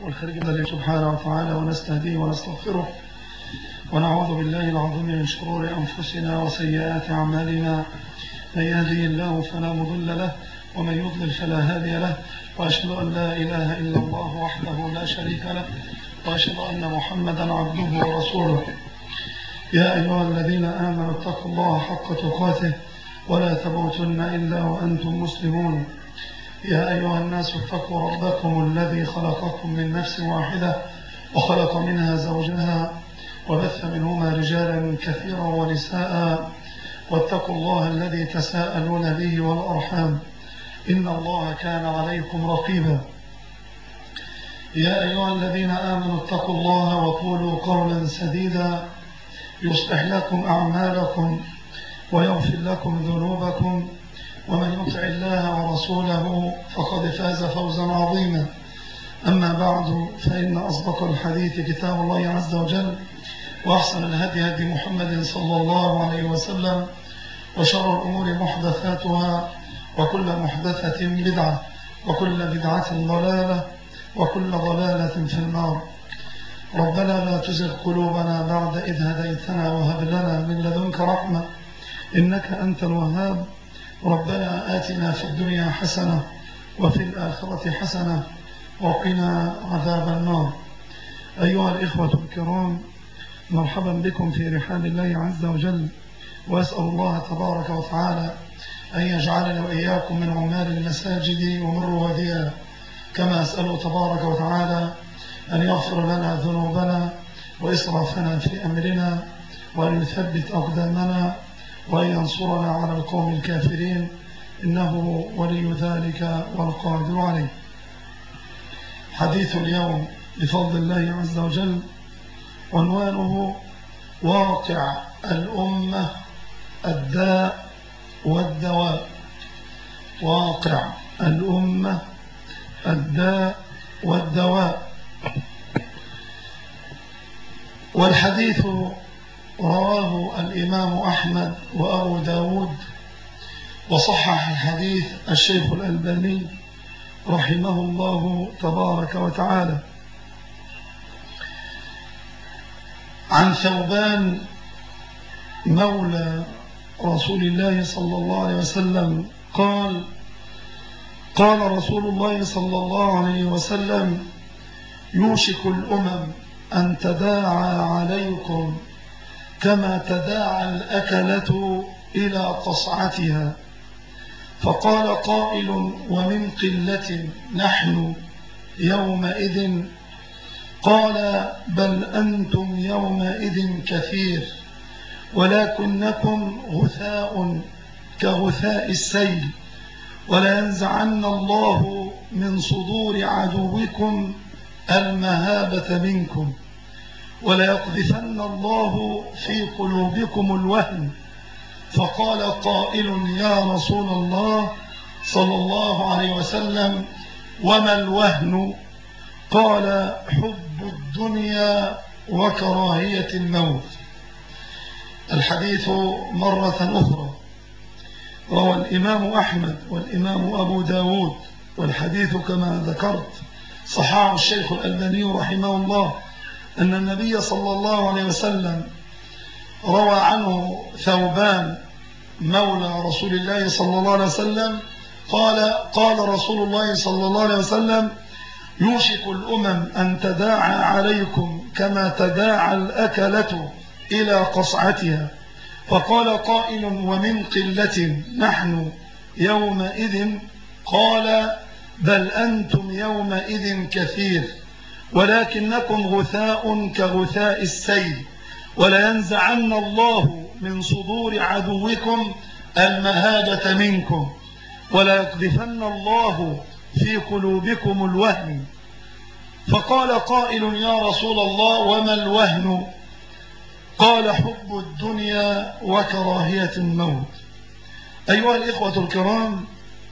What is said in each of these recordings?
والخارج من سبحانه وتعالى ونستهديه ونستغفره ونعوذ بالله العظيم من شرور أنفسنا وسيئات أعمالنا من يهدي الله فلا مضل له ومن يضلل فلا هادي له وأشهد أن لا إله إلا الله وحده لا شريك له وأشهد أن محمدا عبده ورسوله يا أيها الذين آمنوا اتقوا الله حق تقاته ولا تموتن إلا وأنتم مسلمون يا أيها الناس اتقوا ربكم الذي خلقكم من نفس واحدة وخلق منها زوجها وبث منهما رجالا كثيرا ونساء واتقوا الله الذي تساءلون به والأرحام إن الله كان عليكم رقيبا يا أيها الذين آمنوا اتقوا الله وقولوا قولا سديدا يصلح لكم أعمالكم ويغفر لكم ذنوبكم ومن يطع الله ورسوله فقد فاز فوزا عظيما أما بعد فإن أصدق الحديث كتاب الله عز وجل وأحسن الهدي هدي محمد صلى الله عليه وسلم وشر الأمور محدثاتها وكل محدثة بدعة وكل بدعة ضلالة وكل ضلالة في النار ربنا لا تزغ قلوبنا بعد إذ هديتنا وهب لنا من لدنك رحمة إنك أنت الوهاب ربنا آتنا في الدنيا حسنة وفي الآخرة حسنة وقنا عذاب النار أيها الإخوة الكرام مرحبا بكم في رحال الله عز وجل وأسأل الله تبارك وتعالى أن يجعلنا وإياكم من عمال المساجد ومن روادها كما أسأله تبارك وتعالى أن يغفر لنا ذنوبنا وإسرافنا في أمرنا وأن يثبت أقدامنا وأن ينصرنا على القوم الكافرين إنه ولي ذلك والقادر عليه حديث اليوم بفضل الله عز وجل عنوانه واقع الأمة الداء والدواء واقع الأمة الداء والدواء والحديث رواه الإمام أحمد وأبو داود وصحح الحديث الشيخ الألباني رحمه الله تبارك وتعالى عن ثوبان مولى رسول الله صلى الله عليه وسلم قال قال رسول الله صلى الله عليه وسلم يوشك الأمم أن تداعى عليكم كما تداعى الأكلة إلى قصعتها فقال قائل ومن قلة نحن يومئذ قال بل أنتم يومئذ كثير ولكنكم غثاء كغثاء السيل ولينزعن الله من صدور عدوكم المهابة منكم وليقذفن الله في قلوبكم الوهن فقال قائل يا رسول الله صلى الله عليه وسلم وما الوهن قال حب الدنيا وكراهية الموت الحديث مرة أخرى روى الإمام أحمد والإمام أبو داود والحديث كما ذكرت صحاه الشيخ الألباني رحمه الله أن النبي صلى الله عليه وسلم روى عنه ثوبان مولى رسول الله صلى الله عليه وسلم قال قال رسول الله صلى الله عليه وسلم يوشك الأمم أن تداعى عليكم كما تداعى الأكلة إلى قصعتها فقال قائل ومن قلة نحن يومئذ قال بل أنتم يومئذ كثير ولكنكم غثاء كغثاء السيل ولينزعن الله من صدور عدوكم المهابة منكم وليقذفن الله في قلوبكم الوهن فقال قائل يا رسول الله وما الوهن قال حب الدنيا وكراهية الموت أيها الإخوة الكرام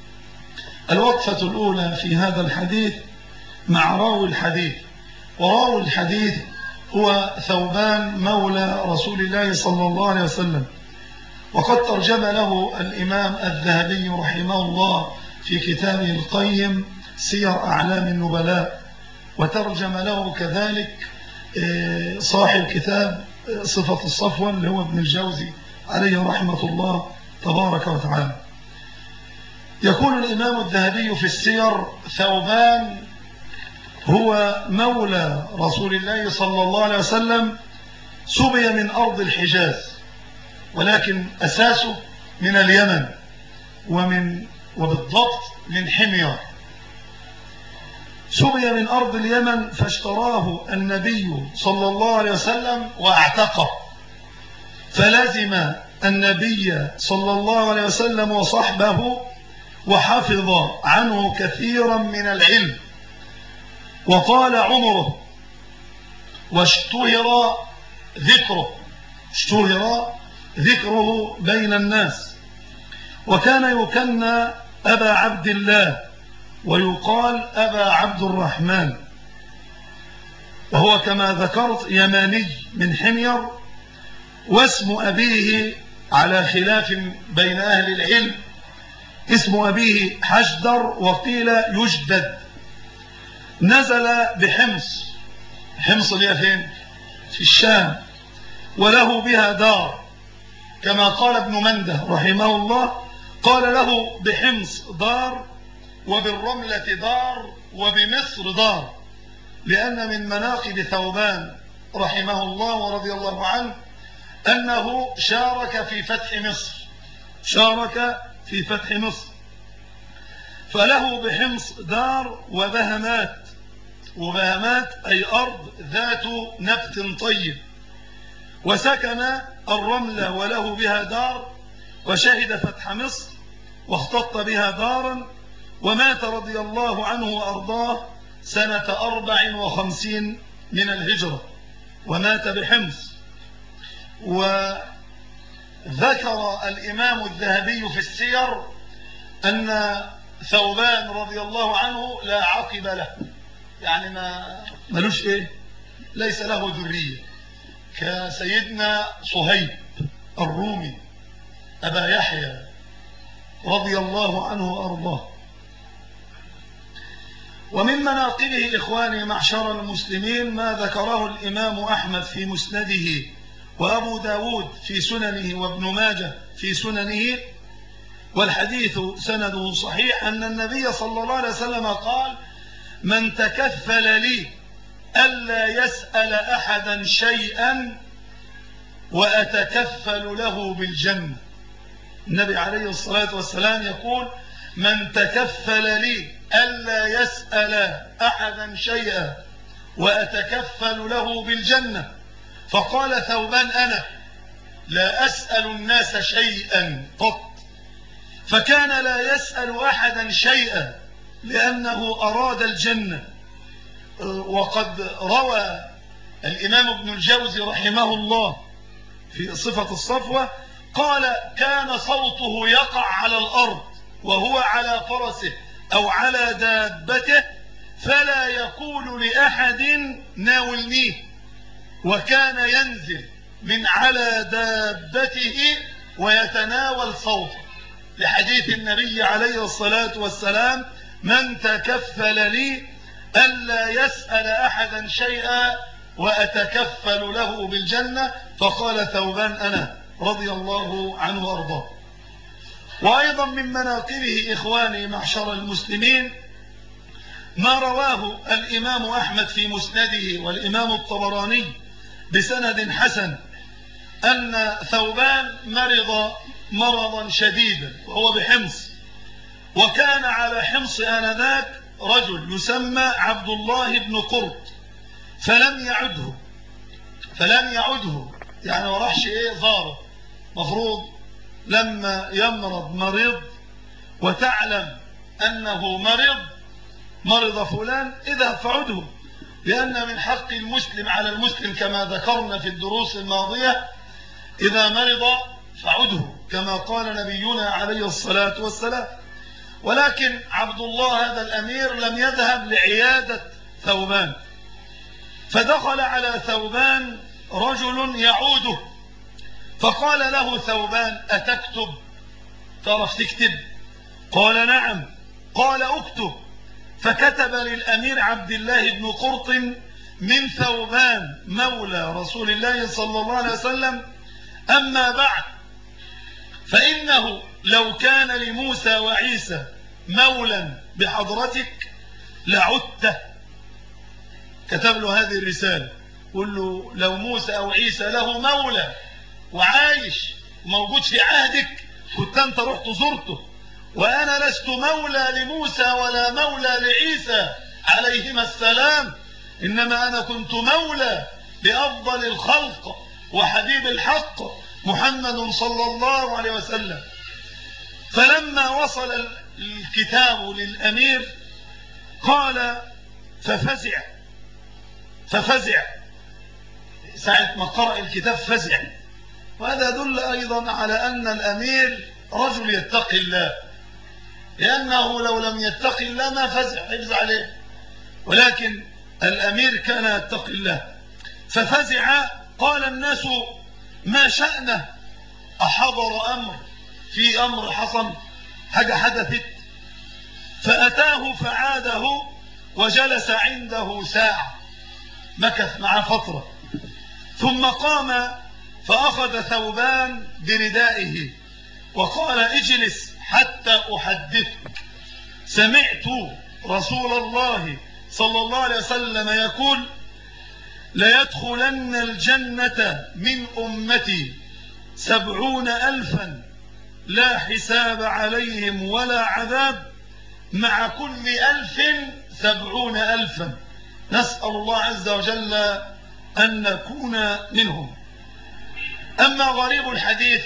الوقفة الأولى في هذا الحديث مع راوي الحديث وراوي الحديث هو ثوبان مولى رسول الله صلى الله عليه وسلم وقد ترجم له الإمام الذهبي رحمه الله في كتابه القيم سير أعلام النبلاء وترجم له كذلك آه، صاحب كتاب آه، صفة الصفوة اللي هو ابن الجوزي عليه رحمة الله تبارك وتعالى يقول الإمام الذهبي في السير ثوبان هو مولى رسول الله صلى الله عليه وسلم سبي من أرض الحجاز ولكن أساسه من اليمن ومن وبالضبط من حمير سبي من أرض اليمن فاشتراه النبي صلى الله عليه وسلم واعتقه فلزم النبي صلى الله عليه وسلم وصحبه وحفظ عنه كثيرا من العلم وطال عمره واشتهر ذكره اشتهر ذكره بين الناس وكان يكنى أبا عبد الله ويقال أبا عبد الرحمن وهو كما ذكرت يماني من حمير واسم أبيه على خلاف بين أهل العلم اسم أبيه حجدر وقيل يجدد نزل بحمص حمص اللي فين في الشام وله بها دار كما قال ابن منده رحمه الله قال له بحمص دار وبالرملة دار وبمصر دار لأن من مناقب ثوبان رحمه الله ورضي الله عنه أنه شارك في فتح مصر شارك في فتح مصر فله بحمص دار وبهمات وبهمات أي أرض ذات نبت طيب وسكن الرملة وله بها دار وشهد فتح مصر واختط بها دارا ومات رضي الله عنه وأرضاه سنة أربع وخمسين من الهجرة ومات بحمص وذكر الإمام الذهبي في السير أن ثوبان رضي الله عنه لا عقب له يعني ما ملوش إيه ليس له ذرية كسيدنا صهيب الرومي أبا يحيى رضي الله عنه وأرضاه ومن مناقبه إخواني معشر المسلمين ما ذكره الإمام أحمد في مسنده وأبو داود في سننه وابن ماجه في سننه والحديث سنده صحيح أن النبي صلى الله عليه وسلم قال من تكفل لي ألا يسأل أحدا شيئا وأتكفل له بالجنة النبي عليه الصلاة والسلام يقول من تكفل لي ألا يسأل أحدا شيئا وأتكفل له بالجنة فقال ثوبان أنا لا أسأل الناس شيئا قط فكان لا يسأل أحدا شيئا لأنه أراد الجنة وقد روى الإمام ابن الجوزي رحمه الله في صفة الصفوة قال كان صوته يقع على الأرض وهو على فرسه أو على دابته فلا يقول لأحد ناولنيه وكان ينزل من على دابته ويتناول صوته لحديث النبي عليه الصلاة والسلام من تكفل لي ألا يسأل أحدا شيئا وأتكفل له بالجنة فقال ثوبان أنا رضي الله عنه وأرضاه وأيضا من مناقبه إخواني معشر المسلمين ما رواه الإمام أحمد في مسنده والإمام الطبراني بسند حسن أن ثوبان مرض مرضا شديدا وهو بحمص وكان على حمص آنذاك رجل يسمى عبد الله بن قرط فلم يعده فلم يعده يعني ما راحش ايه زاره مفروض لما يمرض مريض وتعلم أنه مرض مرض فلان اذهب فعده لأن من حق المسلم على المسلم كما ذكرنا في الدروس الماضية إذا مرض فعده كما قال نبينا عليه الصلاة والسلام ولكن عبد الله هذا الأمير لم يذهب لعيادة ثوبان فدخل على ثوبان رجل يعوده فقال له ثوبان أتكتب تعرف تكتب قال نعم قال اكتب فكتب للأمير عبد الله بن قرط من ثوبان مولى رسول الله صلى الله عليه وسلم أما بعد فإنه لو كان لموسى وعيسى مولا بحضرتك لعدته كتب له هذه الرسالة قل له لو موسى أو عيسى له مولى وعايش موجود في عهدك كنت أنت رحت زرته وأنا لست مولى لموسى ولا مولى لعيسى عليهما السلام إنما أنا كنت مولى لأفضل الخلق وحبيب الحق محمد صلى الله عليه وسلم فلما وصل الكتاب للأمير قال ففزع ففزع ساعة ما قرأ الكتاب فزع وهذا يدل أيضا على أن الأمير رجل يتقي الله لأنه لو لم يتقي الله ما فزع حفظ عليه ولكن الأمير كان يتقي الله ففزع قال الناس ما شأنه أحضر أمر في أمر حصل حاجة حدثت فأتاه فعاده وجلس عنده ساعة مكث معه فترة ثم قام فأخذ ثوبان بردائه وقال اجلس حتى أحدثك سمعت رسول الله صلى الله عليه وسلم يقول ليدخلن الجنة من أمتي سبعون ألفا لا حساب عليهم ولا عذاب مع كل ألف سبعون ألفا نسأل الله عز وجل أن نكون منهم أما غريب الحديث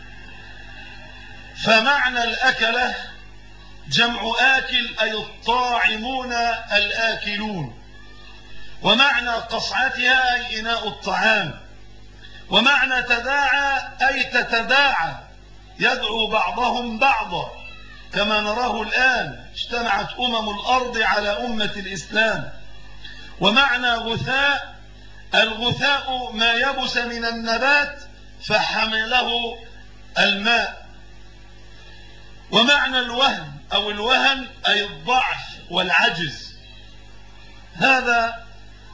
فمعنى الأكلة جمع آكل أي الطاعمون الآكلون ومعنى قصعتها أي إناء الطعام ومعنى تداعى أي تتداعى يدعو بعضهم بعضا كما نراه الآن اجتمعت أمم الأرض على أمة الإسلام ومعنى غثاء الغثاء ما يبس من النبات فحمله الماء ومعنى الوهن أو الوهن أي الضعف والعجز هذا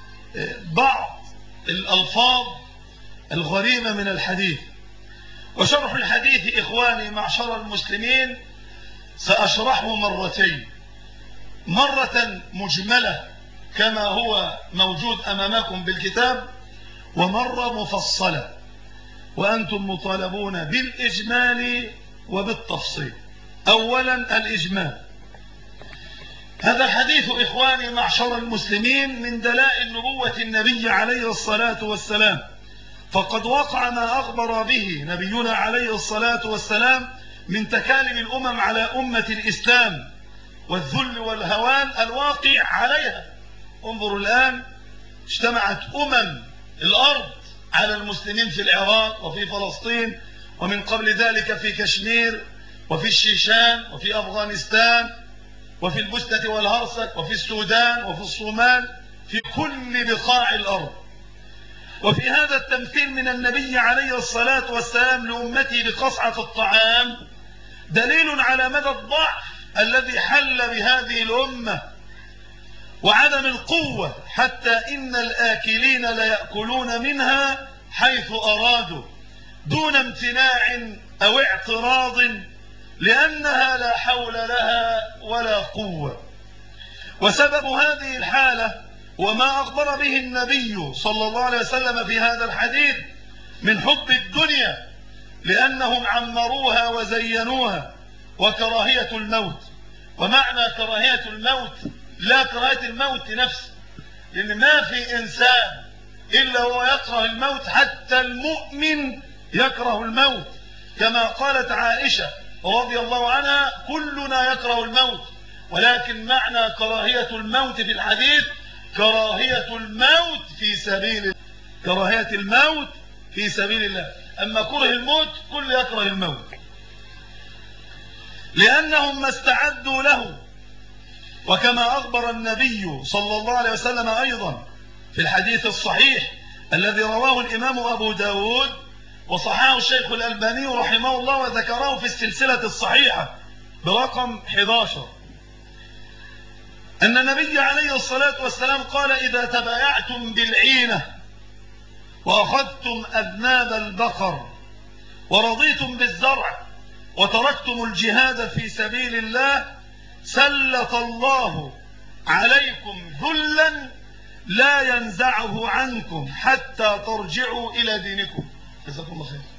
بعض الألفاظ الغريبة من الحديث وشرح الحديث إخواني معشر المسلمين سأشرحه مرتين مرة مجملة كما هو موجود أمامكم بالكتاب ومرة مفصلة وأنتم مطالبون بالإجمال وبالتفصيل أولا الإجمال هذا الحديث إخواني معشر المسلمين من دلائل نبوة النبي عليه الصلاة والسلام فقد وقع ما أخبر به نبينا عليه الصلاة والسلام من تكالب الأمم على أمة الإسلام والذل والهوان الواقع عليها انظروا الآن اجتمعت أمم الأرض على المسلمين في العراق وفي فلسطين ومن قبل ذلك في كشمير وفي الشيشان وفي أفغانستان وفي البسنة والهرسك وفي السودان وفي الصومال في كل بقاع الأرض وفي هذا التمثيل من النبي عليه الصلاة والسلام لأمته بقصعة الطعام دليل على مدى الضعف الذي حل بهذه الأمة وعدم القوة حتى إن الآكلين ليأكلون منها حيث أرادوا دون امتناع أو اعتراض لأنها لا حول لها ولا قوة وسبب هذه الحالة وما أخبر به النبي صلى الله عليه وسلم في هذا الحديث من حب الدنيا لأنهم عمروها وزينوها وكراهية الموت ومعنى كراهية الموت لا كراهية الموت نفسه لأن ما في إنسان إلا هو يكره الموت حتى المؤمن يكره الموت كما قالت عائشة رضي الله عنها كلنا يكره الموت ولكن معنى كراهية الموت في الحديث كراهية الموت في سبيل الله كراهية الموت في سبيل الله أما كره الموت كل يكره الموت لأنهم ما استعدوا له وكما أخبر النبي صلى الله عليه وسلم أيضا في الحديث الصحيح الذي رواه الإمام أبو داود وصححه الشيخ الألباني رحمه الله وذكره في السلسلة الصحيحة برقم 11 أن النبي عليه الصلاة والسلام قال إذا تبايعتم بالعينة وأخذتم أذناب البقر ورضيتم بالزرع وتركتم الجهاد في سبيل الله سلط الله عليكم ذلا لا ينزعه عنكم حتى ترجعوا إلى دينكم جزاكم الله خير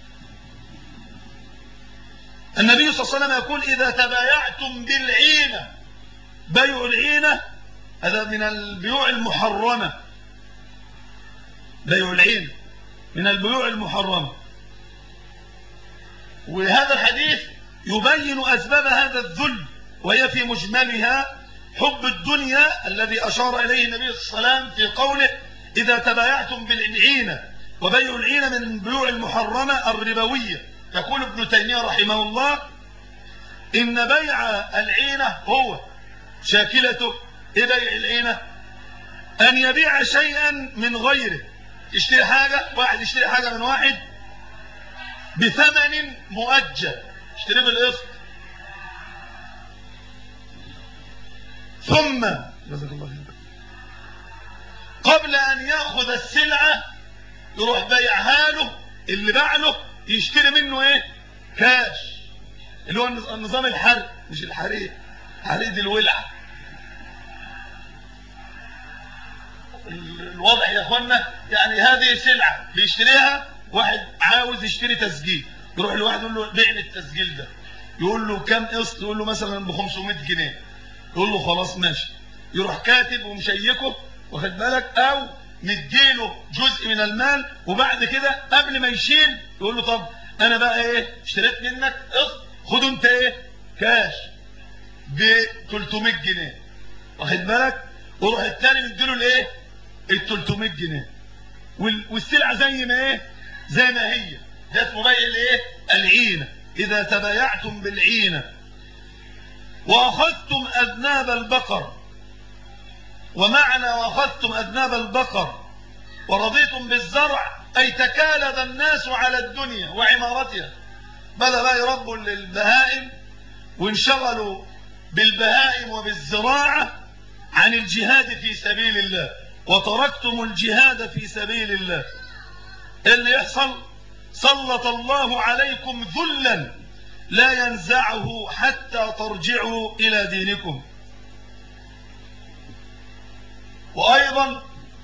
النبي صلى الله عليه وسلم يقول إذا تبايعتم بالعينة بيع العينة هذا من البيوع المحرمة بيع العين من البيوع المحرمة وهذا الحديث يبين أسباب هذا الذل وهي في مجملها حب الدنيا الذي أشار إليه النبي صلى الله عليه وسلم في قوله إذا تبايعتم بالعينة وبيع العينة من البيوع المحرمة الربوية يقول ابن تيمية رحمه الله إن بيع العينة هو شاكلته إيه بيع العينة أن يبيع شيئا من غيره يشتري حاجة واحد يشتري حاجة من واحد بثمن مؤجل اشتري بالقسط ثم جزاك الله خير قبل أن يأخذ السلعة يروح بيعها له اللي باع له يشتري منه ايه كاش اللي هو النظام الحرق مش الحريق حريق دي الولعة الواضح يا اخوانا يعني هذه سلعة بيشتريها واحد عاوز يشتري تسجيل يروح لواحد يقول له بيعني التسجيل ده يقول له كم قسط يقول له مثلا ب 500 جنيه يقول له خلاص ماشي يروح كاتب ومشيكه واخد بالك او مديله جزء من المال وبعد كده قبل ما يشيل يقول له طب انا بقى ايه اشتريت منك قسط خده انت ايه كاش ب 300 جنيه واخد بالك ويروح الثاني مديله الايه ال 300 جنيه والسلعه زي ما ايه زي ما هي ده اسمه بيع الايه العينه اذا تبايعتم بالعينه واخذتم اذناب البقر ومعنى واخذتم اذناب البقر ورضيتم بالزرع اي تكالب الناس على الدنيا وعمارتها بدأ بقى يربوا البهائم وانشغلوا بالبهائم وبالزراعة عن الجهاد في سبيل الله وتركتم الجهاد في سبيل الله اللي يحصل سلط الله عليكم ذلا لا ينزعه حتى ترجعوا إلى دينكم وأيضا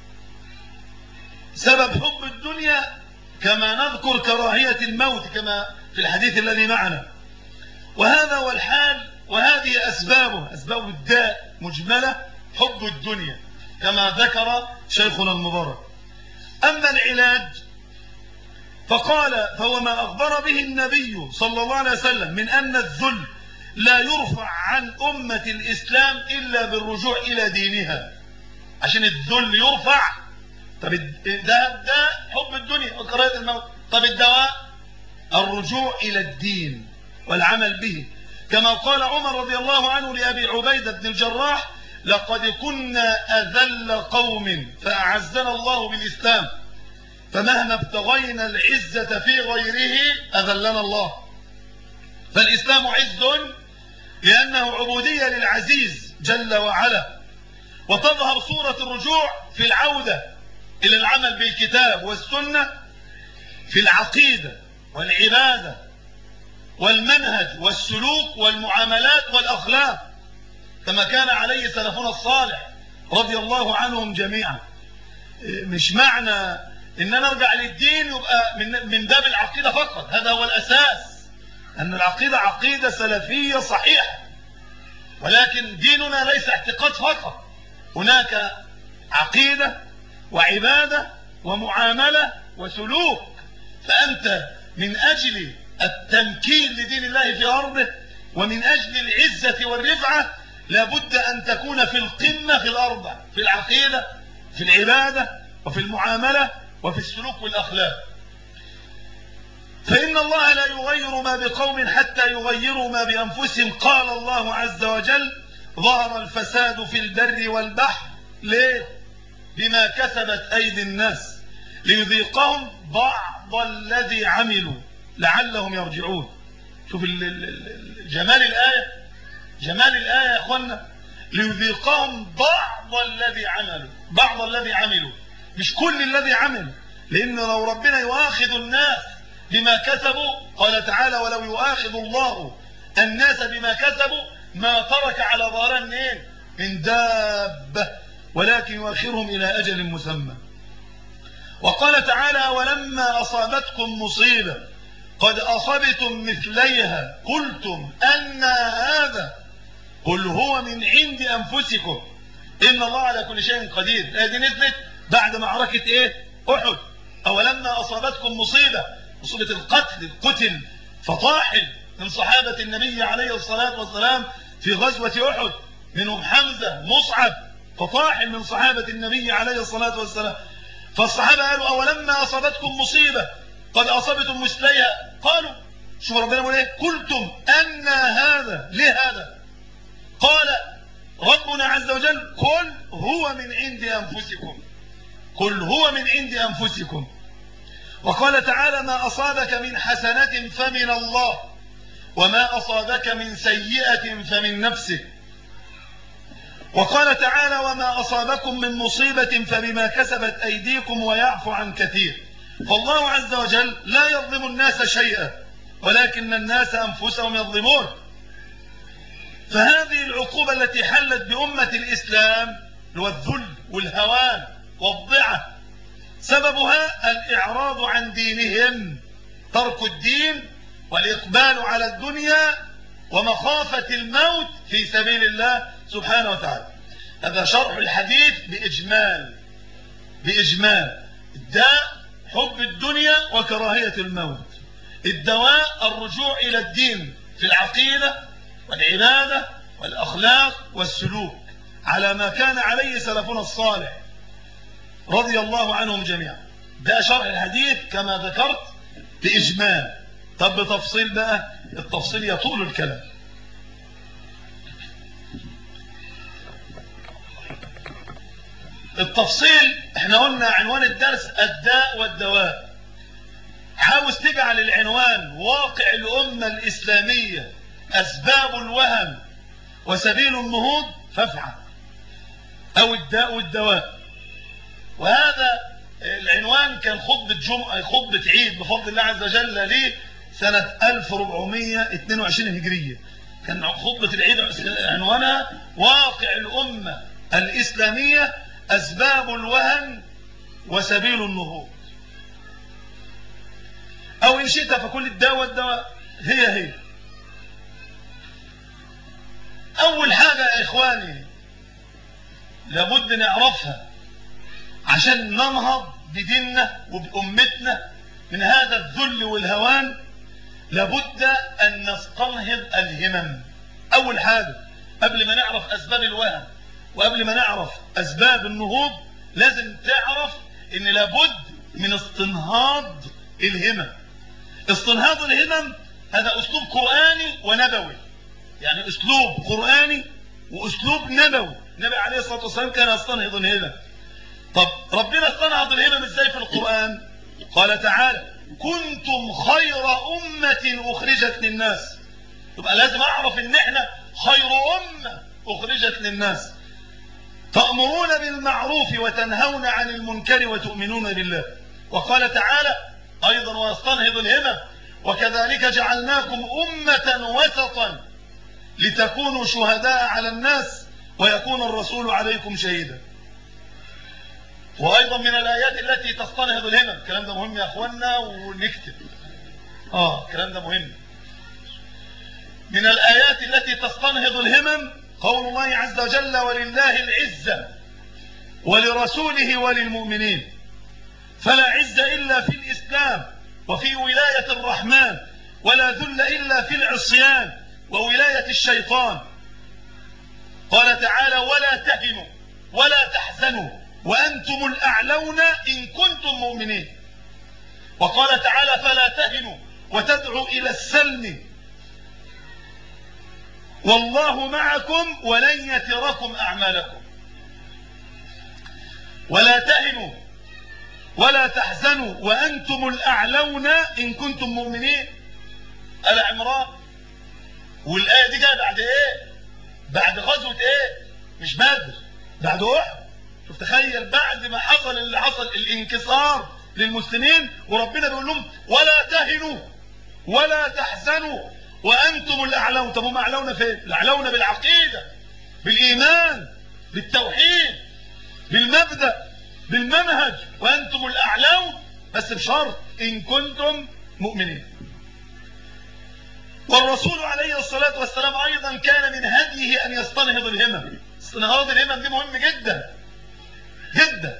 سبب حب الدنيا كما نذكر كراهية الموت كما في الحديث الذي معنا وهذا هو الحال وهذه أسبابه أسباب الداء مجملة حب الدنيا كما ذكر شيخنا المبارك أما العلاج فقال فهو ما أخبر به النبي صلى الله عليه وسلم من أن الذل لا يرفع عن أمة الإسلام إلا بالرجوع إلى دينها عشان الذل يرفع طب ده ده حب الدنيا وكراهية الموت طب الدواء الرجوع إلى الدين والعمل به كما قال عمر رضي الله عنه لأبي عبيدة بن الجراح لقد كنا أذل قوم فأعزنا الله بالإسلام فمهما ابتغينا العزة في غيره أذلنا الله فالإسلام عز لأنه عبودية للعزيز جل وعلا وتظهر صورة الرجوع في العودة إلى العمل بالكتاب والسنة في العقيدة والعبادة والمنهج والسلوك والمعاملات والأخلاق كما كان عليه سلفنا الصالح رضي الله عنهم جميعا مش معنى ان انا ارجع للدين يبقى من من باب العقيده فقط هذا هو الاساس ان العقيده عقيده سلفيه صحيحه ولكن ديننا ليس اعتقاد فقط هناك عقيده وعباده ومعامله وسلوك فانت من اجل التمكين لدين الله في ارضه ومن اجل العزه والرفعه لابد ان تكون في القمه في الارض في العقيده في العباده وفي المعامله وفي السلوك والأخلاق فإن الله لا يغير ما بقوم حتى يغيروا ما بأنفسهم قال الله عز وجل ظهر الفساد في البر والبحر ليه بما كسبت أيدي الناس ليذيقهم بعض الذي عملوا لعلهم يرجعون شوف جمال الآية جمال الآية يا أخوانا ليذيقهم بعض الذي عملوا بعض الذي عملوا مش كل الذي عمل لأن لو ربنا يؤاخذ الناس بما كسبوا قال تعالى ولو يؤاخذ الله الناس بما كسبوا ما ترك على ظهران ايه من دابة ولكن يؤخرهم إلى أجل مسمى وقال تعالى ولما أصابتكم مصيبة قد أصبتم مثليها قلتم أن هذا قل هو من عند أنفسكم إن الله على كل شيء قدير هذه نزلت بعد معركة إيه أحد أولما أصابتكم مصيبة مصيبة القتل القتل فطاحل من صحابة النبي عليه الصلاة والسلام في غزوة أحد منهم حمزة مصعب فطاحل من صحابة النبي عليه الصلاة والسلام فالصحابة قالوا أولما أصابتكم مصيبة قد أصبتم مثليها قالوا شوف ربنا يقول ايه قلتم أن هذا ليه هذا قال ربنا عز وجل قل هو من عند أنفسكم قل هو من عند أنفسكم وقال تعالى ما أصابك من حسنة فمن الله وما أصابك من سيئة فمن نفسك وقال تعالى وما أصابكم من مصيبة فبما كسبت أيديكم ويعفو عن كثير فالله عز وجل لا يظلم الناس شيئا ولكن الناس أنفسهم يظلمون فهذه العقوبة التي حلت بأمة الإسلام هو الذل والهوان والضعة سببها الإعراض عن دينهم ترك الدين والإقبال على الدنيا ومخافة الموت في سبيل الله سبحانه وتعالى هذا شرح الحديث بإجمال بإجمال الداء حب الدنيا وكراهية الموت الدواء الرجوع إلى الدين في العقيدة والعبادة والأخلاق والسلوك على ما كان عليه سلفنا الصالح رضي الله عنهم جميعا ده شرح الحديث كما ذكرت بإجمال طب بتفصيل بقى التفصيل يطول الكلام التفصيل احنا قلنا عنوان الدرس الداء والدواء حاول تجعل العنوان واقع الأمة الإسلامية أسباب الوهم وسبيل النهوض فافعل أو الداء والدواء وهذا العنوان كان خطبة جمعة خطبة عيد بفضل الله عز وجل ليه سنة 1422 هجرية كان خطبة العيد عنوانها واقع الأمة الإسلامية أسباب الوهن وسبيل النهوض أو إن شئت فكل الدواء والدواء هي هي أول حاجة يا إخواني لابد نعرفها عشان ننهض بديننا وبأمتنا من هذا الذل والهوان لابد أن نستنهض الهمم أول حاجة قبل ما نعرف أسباب الوهن وقبل ما نعرف أسباب النهوض لازم تعرف أن لابد من استنهاض الهمم استنهاض الهمم هذا أسلوب قرآني ونبوي يعني أسلوب قرآني وأسلوب نبوي النبي عليه الصلاة والسلام كان يستنهض الهمم طب ربنا استنهض الهمم ازاي في القرآن قال تعالى كنتم خير أمة أخرجت للناس يبقى لازم أعرف ان احنا خير أمة أخرجت للناس تأمرون بالمعروف وتنهون عن المنكر وتؤمنون بالله وقال تعالى أيضا ويستنهض الهمم وكذلك جعلناكم أمة وسطا لتكونوا شهداء على الناس ويكون الرسول عليكم شهيدا وأيضا من الآيات التي تستنهض الهمم الكلام ده مهم يا أخوانا ونكتب آه الكلام ده مهم من الآيات التي تستنهض الهمم قول الله عز وجل ولله العزة ولرسوله وللمؤمنين فلا عز إلا في الإسلام وفي ولاية الرحمن ولا ذل إلا في العصيان وولاية الشيطان قال تعالى ولا تهنوا ولا تحزنوا وأنتم الأعلون إن كنتم مؤمنين وقال تعالى فلا تهنوا وتدعوا إلى السلم والله معكم ولن يتركم أعمالكم ولا تهنوا ولا تحزنوا وأنتم الأعلون إن كنتم مؤمنين العمران والآية دي جاء بعد إيه بعد غزوة إيه مش بدر بعد احد شوف تخيل بعد ما حصل اللي حصل الانكسار للمسلمين وربنا بيقول لهم ولا تهنوا ولا تحزنوا وانتم الاعلون طب هم اعلون فين الاعلون بالعقيده بالايمان بالتوحيد بالمبدا بالمنهج وانتم الاعلون بس بشرط ان كنتم مؤمنين والرسول عليه الصلاة والسلام أيضا كان من هديه أن يستنهض الهمم استنهاض الهمم دي مهم جدا جدا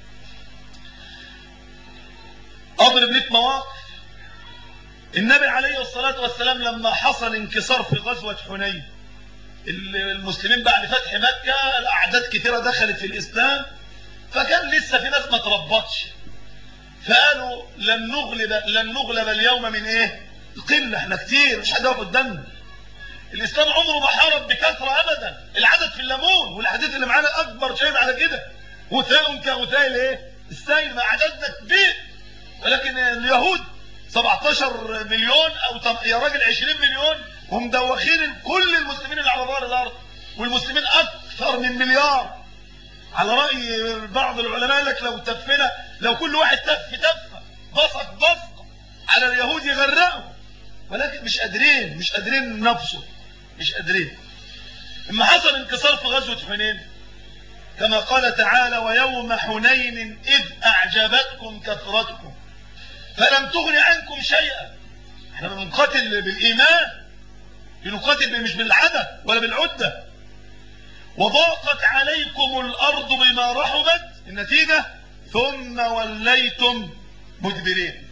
أضرب لك مواقف النبي عليه الصلاة والسلام لما حصل انكسار في غزوة حنين المسلمين بعد فتح مكة الأعداد كثيرة دخلت في الإسلام فكان لسه في ناس ما تربطش فقالوا لن نغلب لن نغلب اليوم من ايه قله احنا كتير مش حد يقف قدامنا الاسلام عمره ما حارب بكثره ابدا العدد في الليمون والحديث اللي معانا اكبر شيء على كده غثاء كغثاء الايه السيل ما عددنا كبير ولكن اليهود 17 مليون او يا راجل 20 مليون ومدوخين كل المسلمين اللي على ظهر الارض والمسلمين اكثر من مليار على رأي بعض العلماء لك لو تفنا لو كل واحد تف تفة بصق بصق على اليهود يغرقوا ولكن مش قادرين مش قادرين نفسه مش قادرين اما حصل انكسار في غزوة حنين كما قال تعالى ويوم حنين إذ أعجبتكم كثرتكم فلم تغن عنكم شيئا احنا بنقاتل بالإيمان بنقاتل مش بالعدد ولا بالعدة وضاقت عليكم الأرض بما رحبت النتيجة ثم وليتم مدبرين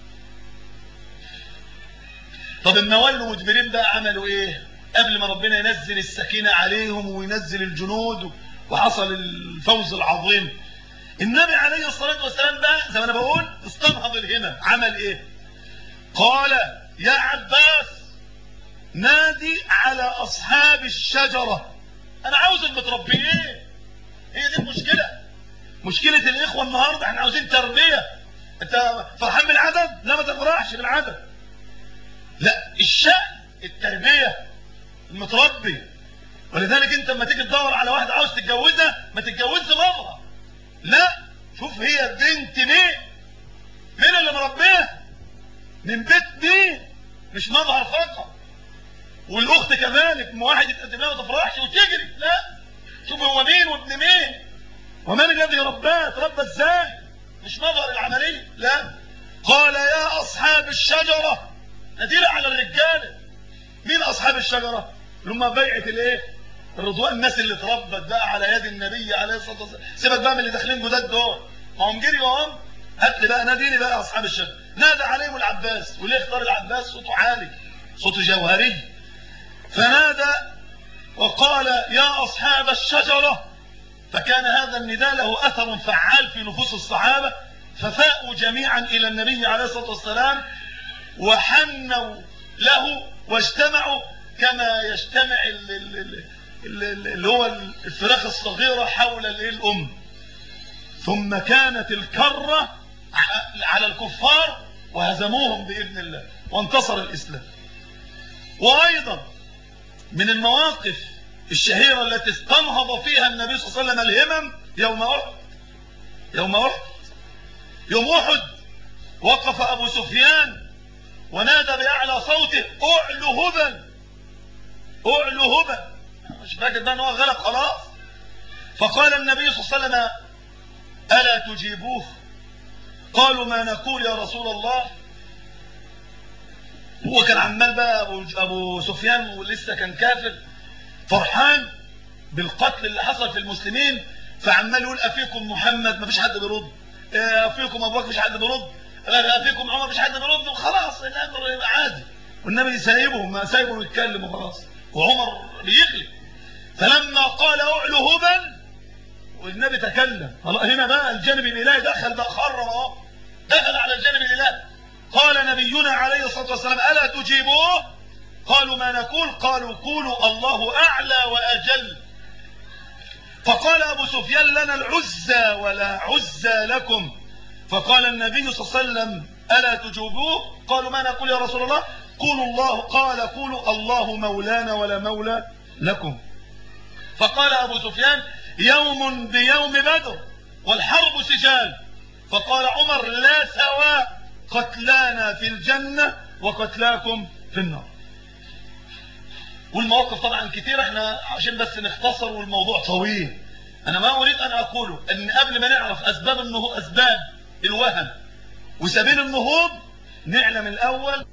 طب اما ولوا مدبرين بقى عملوا ايه قبل ما ربنا ينزل السكينة عليهم وينزل الجنود وحصل الفوز العظيم النبي عليه الصلاة والسلام بقى زي ما انا بقول استنهض الهمم عمل ايه قال يا عباس نادي على اصحاب الشجره انا عاوز المتربيين هي دي المشكلة مشكلة الاخوة النهاردة احنا عاوزين تربية انت فرحان بالعدد لا ما تفرحش بالعدد لا الشأن التربية المتربي ولذلك انت لما تيجي تدور على واحدة عاوز تتجوزها ما تتجوزش بابها لا شوف هي بنت مين مين اللي مربيها من بيت مين مش مظهر فقط والاخت كذلك ما واحد يتقدم لها ما تفرحش وتجري لا شوف هو مين وابن مين ومن الذي رباه تربى ازاي مش نظر العمليه لا قال يا اصحاب الشجره ندير على الرجاله مين اصحاب الشجره اللي هم بيعه الايه الرضوان الناس اللي اتربت بقى على يد النبي عليه الصلاه والسلام سيبك بقى من اللي داخلين جداد دول ما هم جري وهم هات لي بقى ناديني بقى اصحاب الشجره نادى عليهم العباس وليه اختار العباس صوته عالي صوته جوهري فنادى وقال يا أصحاب الشجرة فكان هذا النداء له أثر فعال في نفوس الصحابة ففاءوا جميعا إلى النبي عليه الصلاة والسلام وحنوا له واجتمعوا كما يجتمع اللي هو الفراخ الصغيرة حول الأم ثم كانت الكرة على الكفار وهزموهم بإذن الله وانتصر الإسلام وأيضا من المواقف الشهيرة التي استنهض فيها النبي صلى الله عليه وسلم الهمم يوم أحد يوم أحد يوم أحد وقف أبو سفيان ونادى بأعلى صوته أعلو هبا أعلو هبا مش فاكر ده ان هو غلب خلاص فقال النبي صلى الله عليه وسلم ألا تجيبوه قالوا ما نقول يا رسول الله هو كان عمال بقى أبو, أبو سفيان ولسه كان كافر فرحان بالقتل اللي حصل في المسلمين فعمال يقول أفيكم محمد ما فيش حد بيرد أفيكم أبو بكر مفيش حد بيرد أفيكم عمر مفيش حد بيرد وخلاص الأمر عادي والنبي سايبهم ما سايبهم يتكلم وخلاص وعمر بيغلب فلما قال أعلو هبل والنبي تكلم هنا بقى الجانب الإلهي دخل بقى خرم اهو دخل على الجانب الإلهي قال نبينا عليه الصلاة والسلام ألا تجيبوه قالوا ما نقول قالوا قولوا الله أعلى وأجل فقال أبو سفيان لنا العزى ولا عزى لكم فقال النبي صلى الله عليه وسلم ألا تجيبوه قالوا ما نقول يا رسول الله قولوا الله قال قولوا الله مولانا ولا مولى لكم فقال أبو سفيان يوم بيوم بدر والحرب سجال فقال عمر لا سواء قتلانا في الجنة وقتلاكم في النار والمواقف طبعا كتير احنا عشان بس نختصر والموضوع طويل انا ما اريد ان اقوله ان قبل ما نعرف اسباب النهوض اسباب الوهن وسبيل النهوض نعلم الاول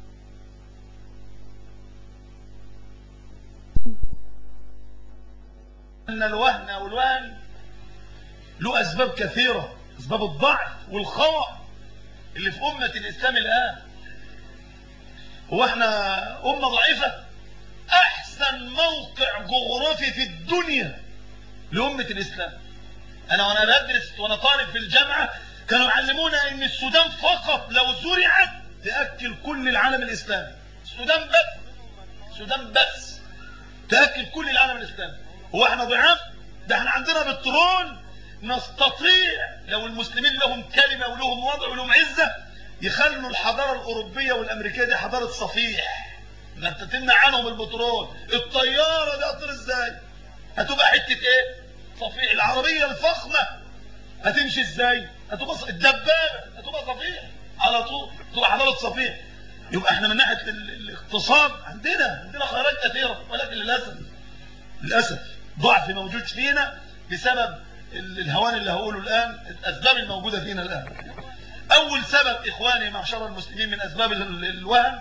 ان الوهن او الوهن له اسباب كثيرة اسباب الضعف والخوع اللي في امة الاسلام الان هو احنا امة ضعيفة احسن موقع جغرافي في الدنيا لأمة الاسلام انا وانا بدرس وانا طالب في الجامعة كانوا يعلمونا ان السودان فقط لو زرعت تأكل كل العالم الاسلامي السودان بس السودان بس تأكل كل العالم الاسلامي هو احنا ضعاف ده احنا عندنا بترول نستطيع لو المسلمين لهم كلمة ولهم وضع ولهم عزة يخلوا الحضارة الأوروبية والأمريكية دي حضارة صفيح ما انت تمنع عنهم البترول الطيارة دي هتطير ازاي هتبقى حتة ايه صفيح العربية الفخمة هتمشي ازاي هتبقى ص... الدبابة هتبقى صفيح على طول تبقى حضارة صفيح يبقى احنا من ناحية ال... الاقتصاد عندنا عندنا خيارات كثيرة ولكن للأسف للأسف ضعف موجود فينا بسبب الهوان اللي هقوله الآن الأسباب الموجودة فينا الآن أول سبب إخواني معشر المسلمين من أسباب الوهن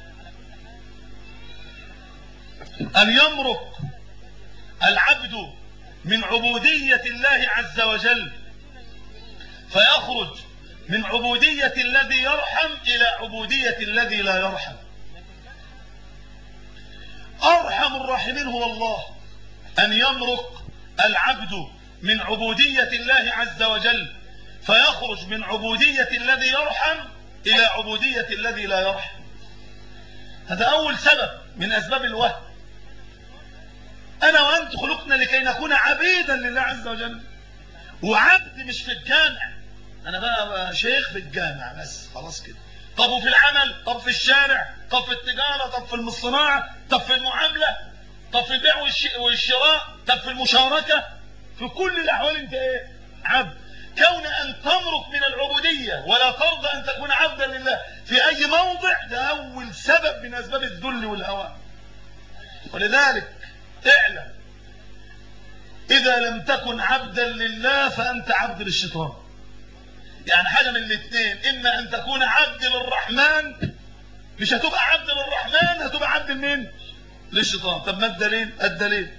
أن يمرق العبد من عبودية الله عز وجل فيخرج من عبودية الذي يرحم إلى عبودية الذي لا يرحم أرحم الراحمين هو الله أن يمرق العبد من عبودية الله عز وجل فيخرج من عبودية الذي يرحم إلى عبودية الذي لا يرحم هذا أول سبب من أسباب الوهم أنا وأنت خلقنا لكي نكون عبيدا لله عز وجل وعبد مش في الجامع أنا بقى, بقى شيخ في الجامع بس خلاص كده طب وفي العمل طب في الشارع طب في التجارة طب في الصناعة طب في المعاملة طب في البيع والشراء طب في المشاركة في كل الأحوال أنت إيه عبد كون أن تمرق من العبودية ولا ترضى أن تكون عبدا لله في أي موضع ده أول سبب من أسباب الذل والهوى ولذلك اعلم إذا لم تكن عبدا لله فأنت عبد للشيطان يعني حاجة من الاثنين إما أن تكون عبد للرحمن مش هتبقى عبد للرحمن هتبقى عبد لمين للشيطان طب ما الدليل الدليل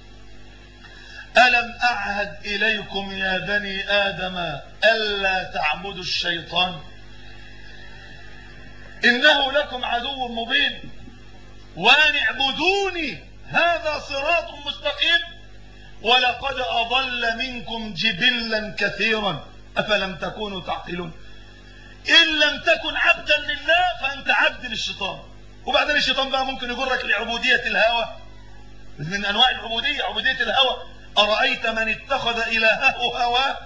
ألم أعهد إليكم يا بني آدم ألا تعبدوا الشيطان إنه لكم عدو مبين وأن اعبدوني هذا صراط مستقيم ولقد أضل منكم جبلا كثيرا أفلم تكونوا تعقلون إن لم تكن عبدا لله فأنت عبد للشيطان وبعدين الشيطان بقى ممكن يجرك لعبودية الهوى من أنواع العبودية عبودية الهوى أرأيت من اتخذ إلهه هواه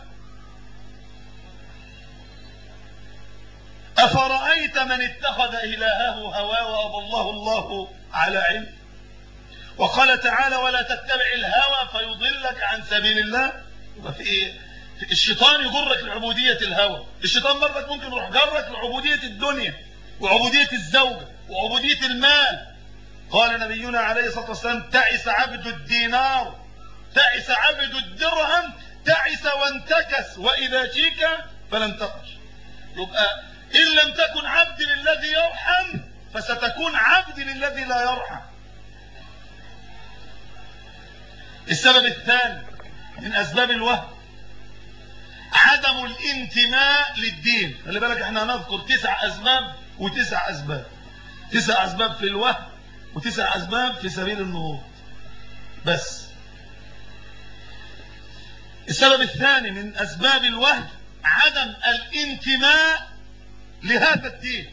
أفرأيت من اتخذ إلهه هواه وأضله الله على علم وقال تعالى ولا تتبع الهوى فيضلك عن سبيل الله وفي الشيطان يجرك لعبودية الهوى الشيطان مرة ممكن يروح جرك لعبودية الدنيا وعبودية الزوجة وعبودية المال قال نبينا عليه الصلاة والسلام تعس عبد الدينار تعس عبد الدرهم تعس وانتكس وإذا شيك فلن تقش يبقى إن لم تكن عبد للذي يرحم فستكون عبد للذي لا يرحم السبب الثاني من أسباب الوهم عدم الانتماء للدين خلي بالك احنا هنذكر تسع أسباب وتسع أسباب تسع أسباب في الوهم وتسع أسباب في سبيل النهوض بس السبب الثاني من أسباب الوهم عدم الانتماء لهذا الدين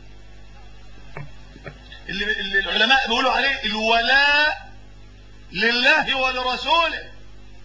اللي, اللي العلماء بيقولوا عليه الولاء لله ولرسوله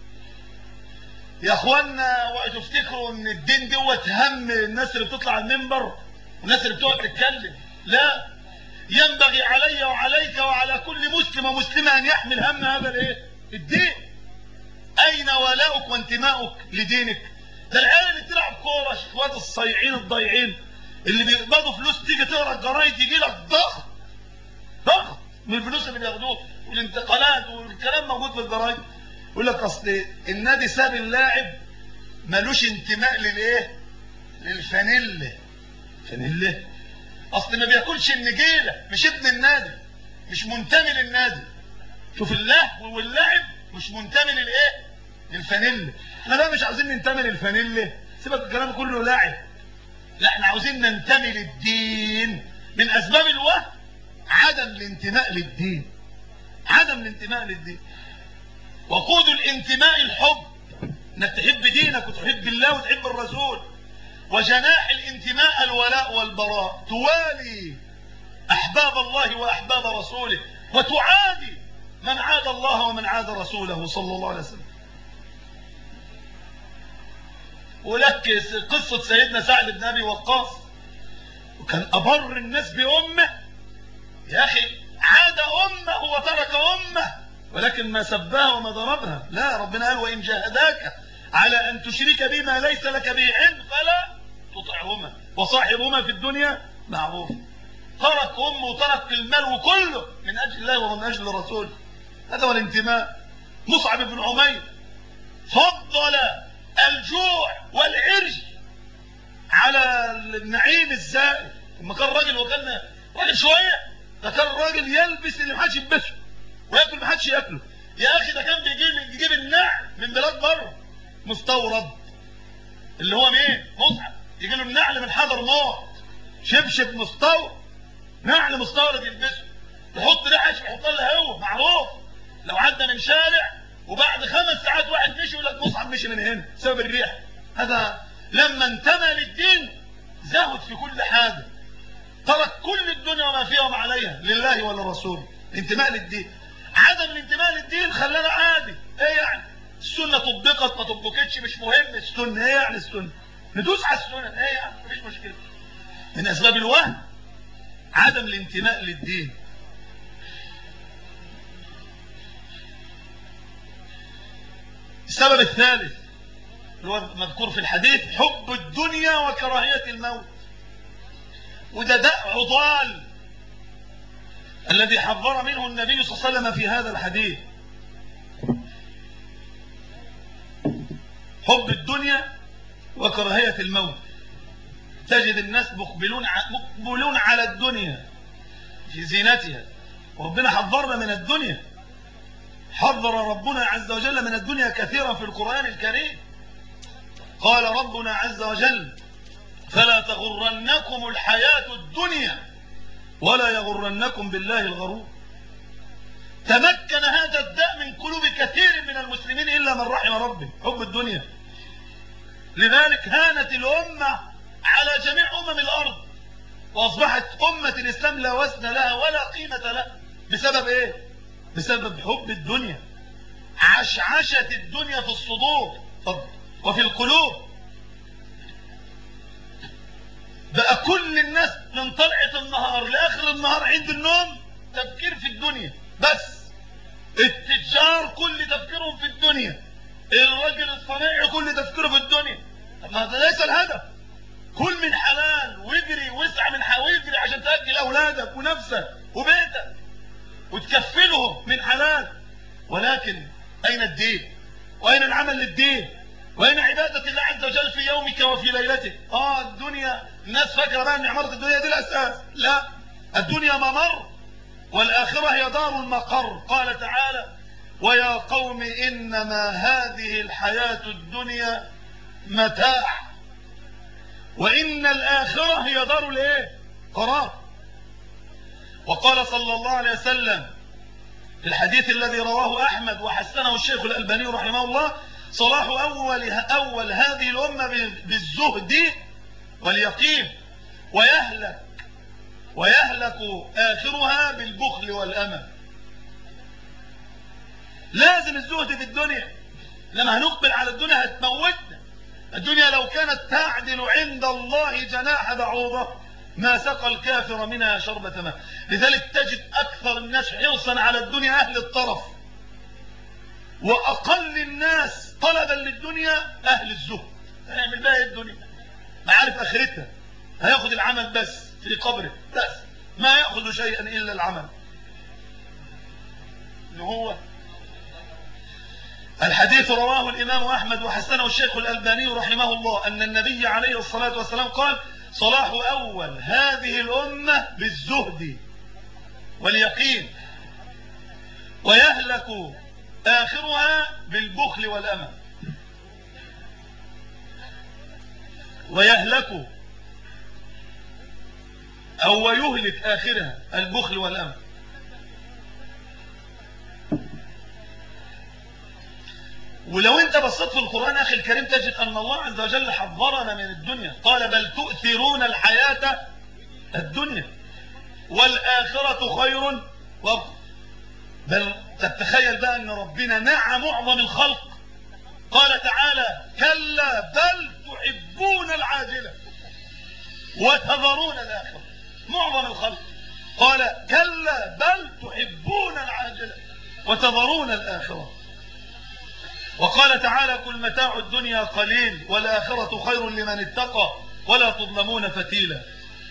يا اخوانا وتفتكروا ان الدين دوت هم الناس اللي بتطلع المنبر والناس اللي بتقعد تتكلم لا ينبغي علي وعليك وعلى كل مسلم ومسلمة ان يحمل هم هذا الايه الدين أين ولاؤك وانتماؤك لدينك ده العيال اللي بتلعب كورة شوات الصيعين الضيعين اللي بيقبضوا فلوس تيجي تقرا الجرايد يجي لك ضغط ضغط من الفلوس اللي بياخدوها والانتقالات والكلام موجود في الجرايد يقول لك اصل النادي ساب اللاعب ملوش انتماء للايه للفانيلا فانيلا اصل ما بياكلش النجيله مش ابن النادي مش منتمي للنادي شوف اللهو واللعب مش منتمي للايه للفانيلا احنا بقى مش عاوزين ننتمي للفانيلا سيبك الكلام كله لاعب لا احنا عاوزين ننتمي للدين من اسباب الوهم عدم الانتماء للدين عدم الانتماء للدين وقود الانتماء الحب انك تحب دينك وتحب الله وتحب الرسول وجناح الانتماء الولاء والبراء توالي احباب الله واحباب رسوله وتعادي من عاد الله ومن عاد رسوله صلى الله عليه وسلم ولك قصة سيدنا سعد بن أبي وقاص وكان أبر الناس بأمه يا أخي عاد أمه وترك أمه ولكن ما سبها وما ضربها لا ربنا قال وإن جاهداك على أن تشرك بما ليس لك به علم فلا تطعهما وصاحبهما في الدنيا معروف ترك أمه وترك المال وكله من أجل الله ومن أجل رسوله هذا هو الانتماء مصعب بن عمير فضل الجوع والعرج على النعيم الزائد لما كان راجل وكان راجل شويه ده كان راجل يلبس اللي محدش يلبسه وياكل محدش ياكله يا اخي ده كان بيجيب يجيب النعل من بلاد بره مستورد اللي هو مين مصعب يجي له النعل من حضر موت شبشب مستورد نعل مستورد يلبسه يحط ريحه يحط لها هو معروف لو عدى من شارع وبعد خمس ساعات واحد مشي يقول لك مصعب مشي من هنا بسبب الريح هذا لما انتمى للدين زهد في كل حاجه ترك كل الدنيا وما فيها وما عليها لله ولرسوله الانتماء للدين عدم الانتماء للدين خلانا عادي ايه يعني السنه طبقت ما طبقتش مش مهم السنه ايه يعني السنه ندوس على السنه ايه يعني مفيش مشكله من اسباب الوهم عدم الانتماء للدين السبب الثالث اللي هو مذكور في الحديث حب الدنيا وكراهية الموت وده داء ضال الذي حذر منه النبي صلى الله عليه وسلم في هذا الحديث حب الدنيا وكراهية الموت تجد الناس مقبلون مقبلون على الدنيا في زينتها وربنا حذرنا من الدنيا حذر ربنا عز وجل من الدنيا كثيرا في القرآن الكريم قال ربنا عز وجل فلا تغرنكم الحياة الدنيا ولا يغرنكم بالله الغرور تمكن هذا الداء من قلوب كثير من المسلمين إلا من رحم ربه حب الدنيا لذلك هانت الأمة على جميع أمم الأرض وأصبحت أمة الإسلام لا وزن لها ولا قيمة لها بسبب إيه؟ بسبب حب الدنيا عشعشة الدنيا في الصدور وفي القلوب بقى كل الناس من طلعة النهار لآخر النهار عند النوم تفكير في الدنيا بس التجار كل تفكيرهم في الدنيا الرجل الصناعي كل تفكيره في الدنيا طب ما هذا ليس الهدف كل من حلال واجري واسعى من حلال واجري عشان تأكل أولادك ونفسك وبيتك وتكفلهم من حلال ولكن أين الدين وأين العمل للدين وأين عبادة الله عز وجل في يومك وفي ليلتك آه الدنيا الناس فاكرة بقى أن عمارة الدنيا دي الأساس لا الدنيا ممر والآخرة هي دار المقر قال تعالى ويا قوم إنما هذه الحياة الدنيا متاع وإن الآخرة هي دار الايه قرار وقال صلى الله عليه وسلم في الحديث الذي رواه أحمد وحسنه الشيخ الألباني رحمه الله صلاح أول, أول هذه الأمة بالزهد واليقين ويهلك ويهلك آخرها بالبخل والأمل لازم الزهد في الدنيا لما هنقبل على الدنيا هتموتنا الدنيا لو كانت تعدل عند الله جناح بعوضة ما سقى الكافر منها شربة ماء لذلك تجد أكثر الناس حرصا على الدنيا أهل الطرف وأقل الناس طلبا للدنيا أهل الزهد هيعمل بقى ايه الدنيا ما عارف آخرتها هياخد العمل بس في قبره بس ما يأخذ شيئا إلا العمل اللي هو الحديث رواه الإمام أحمد وحسنه الشيخ الألباني رحمه الله أن النبي عليه الصلاة والسلام قال صلاح أول هذه الأمة بالزهد واليقين ويهلك آخرها بالبخل والأمل ويهلك أو ويهلك آخرها البخل والأمل ولو انت بصيت في القرآن أخي الكريم تجد أن الله عز وجل حذرنا من الدنيا قال بل تؤثرون الحياة الدنيا والآخرة خير وابقى بل تتخيل بقى أن ربنا نعى معظم الخلق قال تعالى كلا بل تحبون العاجلة وتذرون الآخرة معظم الخلق قال كلا بل تحبون العاجلة وتذرون الآخرة وقال تعالى كل متاع الدنيا قليل والآخرة خير لمن اتقى ولا تظلمون فتيلا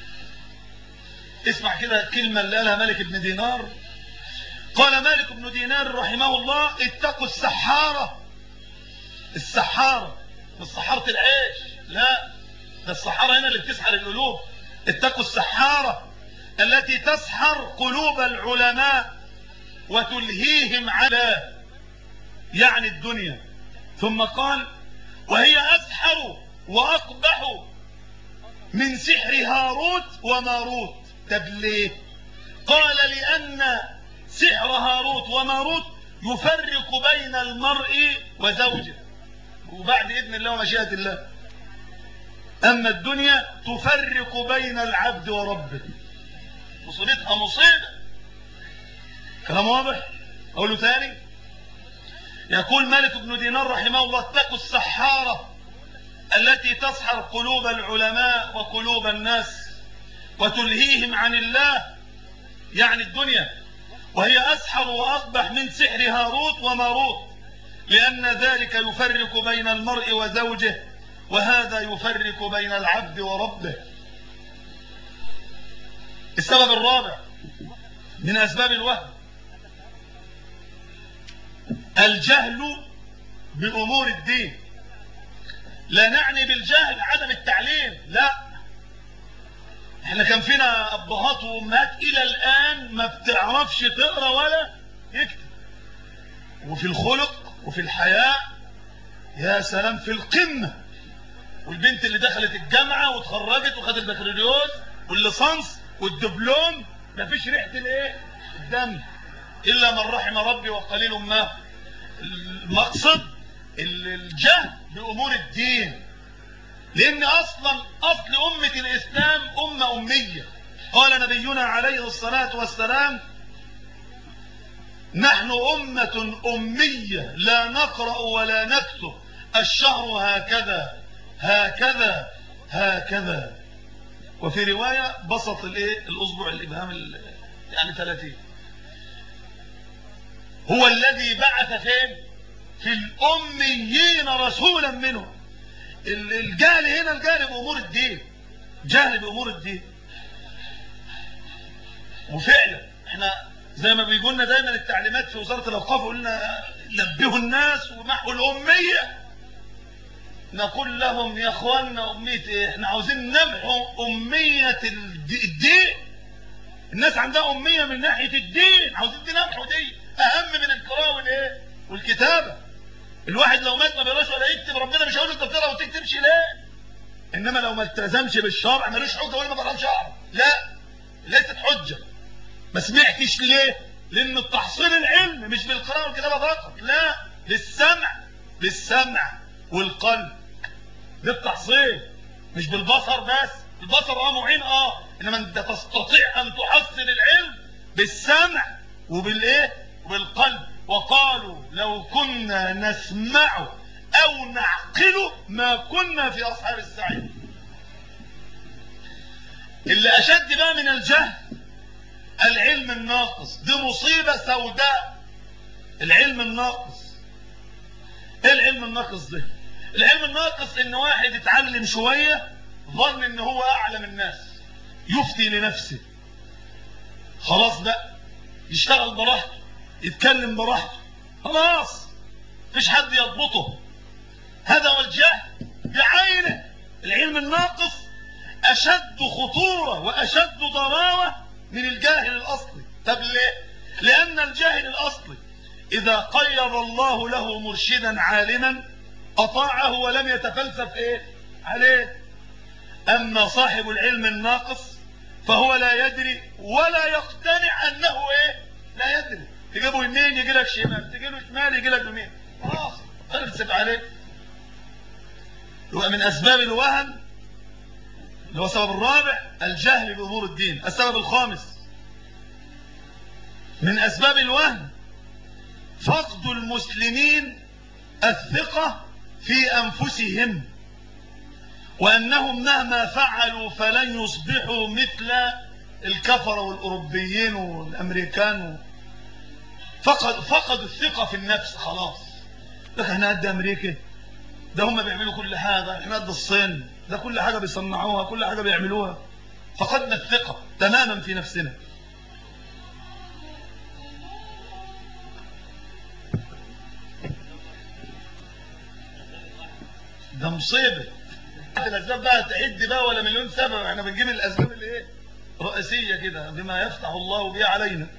اسمع كده الكلمة اللي قالها مالك بن دينار قال مالك بن دينار رحمه الله اتقوا السحارة السحارة مش سحارة العيش لا ده السحارة هنا اللي بتسحر القلوب اتقوا السحارة التي تسحر قلوب العلماء وتلهيهم على يعني الدنيا ثم قال وهي أسحر وأقبح من سحر هاروت وماروت طب ليه قال لأن سحر هاروت وماروت يفرق بين المرء وزوجه وبعد إذن الله ومشيئة الله أما الدنيا تفرق بين العبد وربه مصيبتها مصيبة كلام واضح أقوله ثاني يقول مالك بن دينار رحمه الله اتقوا السحارة التي تسحر قلوب العلماء وقلوب الناس وتلهيهم عن الله يعني الدنيا وهي أسحر وأقبح من سحر هاروت وماروت لأن ذلك يفرق بين المرء وزوجه وهذا يفرق بين العبد وربه السبب الرابع من أسباب الوهم الجهل بأمور الدين لا نعني بالجهل عدم التعليم لا احنا كان فينا أبهات وأمهات إلى الآن ما بتعرفش تقرأ ولا يكتب وفي الخلق وفي الحياة يا سلام في القمة والبنت اللي دخلت الجامعة وتخرجت وخدت البكالوريوس والليسانس والدبلوم ما فيش ريحة الايه الدم إلا من رحم ربي وقليل ما المقصد الجهل بأمور الدين لأن أصلا أصل أمة الإسلام أمة أمية قال نبينا عليه الصلاة والسلام نحن أمة أمية لا نقرأ ولا نكتب الشهر هكذا هكذا هكذا وفي رواية بسط الايه الأصبع الإبهام يعني 30 هو الذي بعث فين في الأميين رسولا منهم الجهل هنا الجهل بأمور الدين جهل بأمور الدين وفعلا احنا زي ما بيقولنا دايما التعليمات في وزارة الأوقاف قلنا نبهوا الناس ومحوا الأمية نقول لهم يا اخوانا أمية ايه احنا عاوزين نمحو أمية الدين الناس عندها أمية من ناحية الدين عاوزين نمحو دي أهم من القراءة والايه والكتابة الواحد لو مات ما بيقراش ولا يكتب ربنا مش هيقول انت بتقرا وتكتبش ليه انما لو ما التزمش بالشرع ملوش حجه ولا ما بقراش شرع لا ليست حجه ما سمعتش ليه لان التحصيل العلم مش بالقراءه والكتابه فقط لا بالسمع بالسمع والقلب ده التحصيل مش بالبصر بس البصر اه معين اه انما انت تستطيع ان تحصل العلم بالسمع وبالايه وبالقلب وقالوا لو كنا نسمع او نعقل ما كنا في اصحاب السعير اللي اشد بقى من الجهل العلم الناقص دي مصيبة سوداء العلم الناقص ايه العلم الناقص ده العلم الناقص ان واحد اتعلم شوية ظن ان هو اعلم الناس يفتي لنفسه خلاص بقى يشتغل براحته يتكلم براحته خلاص مفيش حد يضبطه هذا هو الجهل بعينه العلم الناقص اشد خطورة واشد ضراوة من الجاهل الاصلي طب ليه لان الجاهل الاصلي اذا قيض الله له مرشدا عالما اطاعه ولم يتفلسف ايه عليه اما صاحب العلم الناقص فهو لا يدري ولا يقتنع انه ايه لا يدري تجيبه يمين يجي لك شمال تجيبه شمال يجي لك يمين خلاص تفلسف عليه يبقى من اسباب الوهن اللي هو السبب الرابع الجهل بامور الدين السبب الخامس من اسباب الوهن فقد المسلمين الثقة في انفسهم وانهم مهما فعلوا فلن يصبحوا مثل الكفر والاوروبيين والامريكان فقد فقدوا الثقة في النفس خلاص لك احنا قد امريكا ده هم بيعملوا كل حاجة احنا قد الصين ده كل حاجة بيصنعوها كل حاجة بيعملوها فقدنا الثقة تماما في نفسنا ده مصيبة الاسباب بقى تعد بقى ولا مليون سبب احنا بنجيب الاسباب اللي ايه رئيسية كده بما يفتح الله به علينا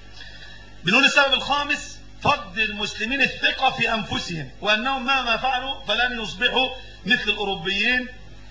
بنقول السبب الخامس فقد المسلمين الثقة في أنفسهم وأنهم مهما فعلوا فلن يصبحوا مثل الأوروبيين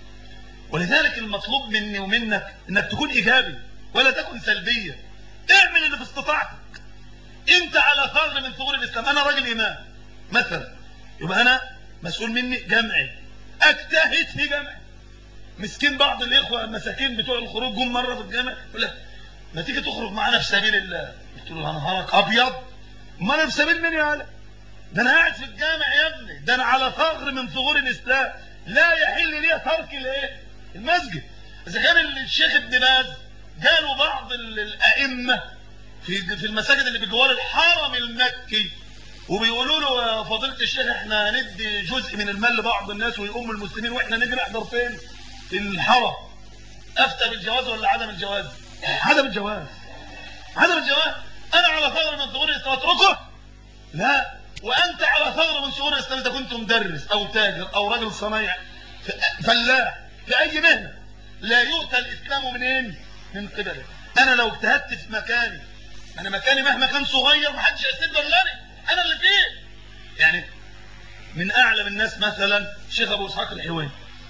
ولذلك المطلوب مني ومنك أنك تكون إيجابي ولا تكن سلبية اعمل اللي في استطاعتك انت على ثغر من ثغور الإسلام أنا راجل إمام مثلا يبقى أنا مسؤول مني جمعي أجتهد في جمعي مسكين بعض الإخوة المساكين بتوع الخروج جم مرة في الجامع يقول لك ما تيجي تخرج معانا في سبيل الله قلت له نهارك أبيض ما انا في سبيل مين يا هلا ده انا قاعد في الجامع يا ابني ده انا على ثغر من ثغور الاسلام لا يحل لي ترك الايه المسجد اذا كان الشيخ ابن باز جاله بعض الائمه في في المساجد اللي بجوار الحرم المكي وبيقولوا له يا فضيله الشيخ احنا هندي جزء من المال لبعض الناس ويقوم المسلمين واحنا نيجي نحضر فين في الحرم افتى بالجواز ولا عدم الجواز عدم الجواز عدم الجواز انا على ثغر من ثغور الاسلام اتركه لا وانت على ثغر من ثغور الاسلام اذا كنت مدرس او تاجر او رجل صنايع فلاح في اي مهنه لا يؤتى الاسلام منين من قبله انا لو اجتهدت في مكاني انا مكاني مهما كان صغير ما حدش يسد الا انا اللي فيه يعني من اعلم الناس مثلا الشيخ ابو اسحاق الحواني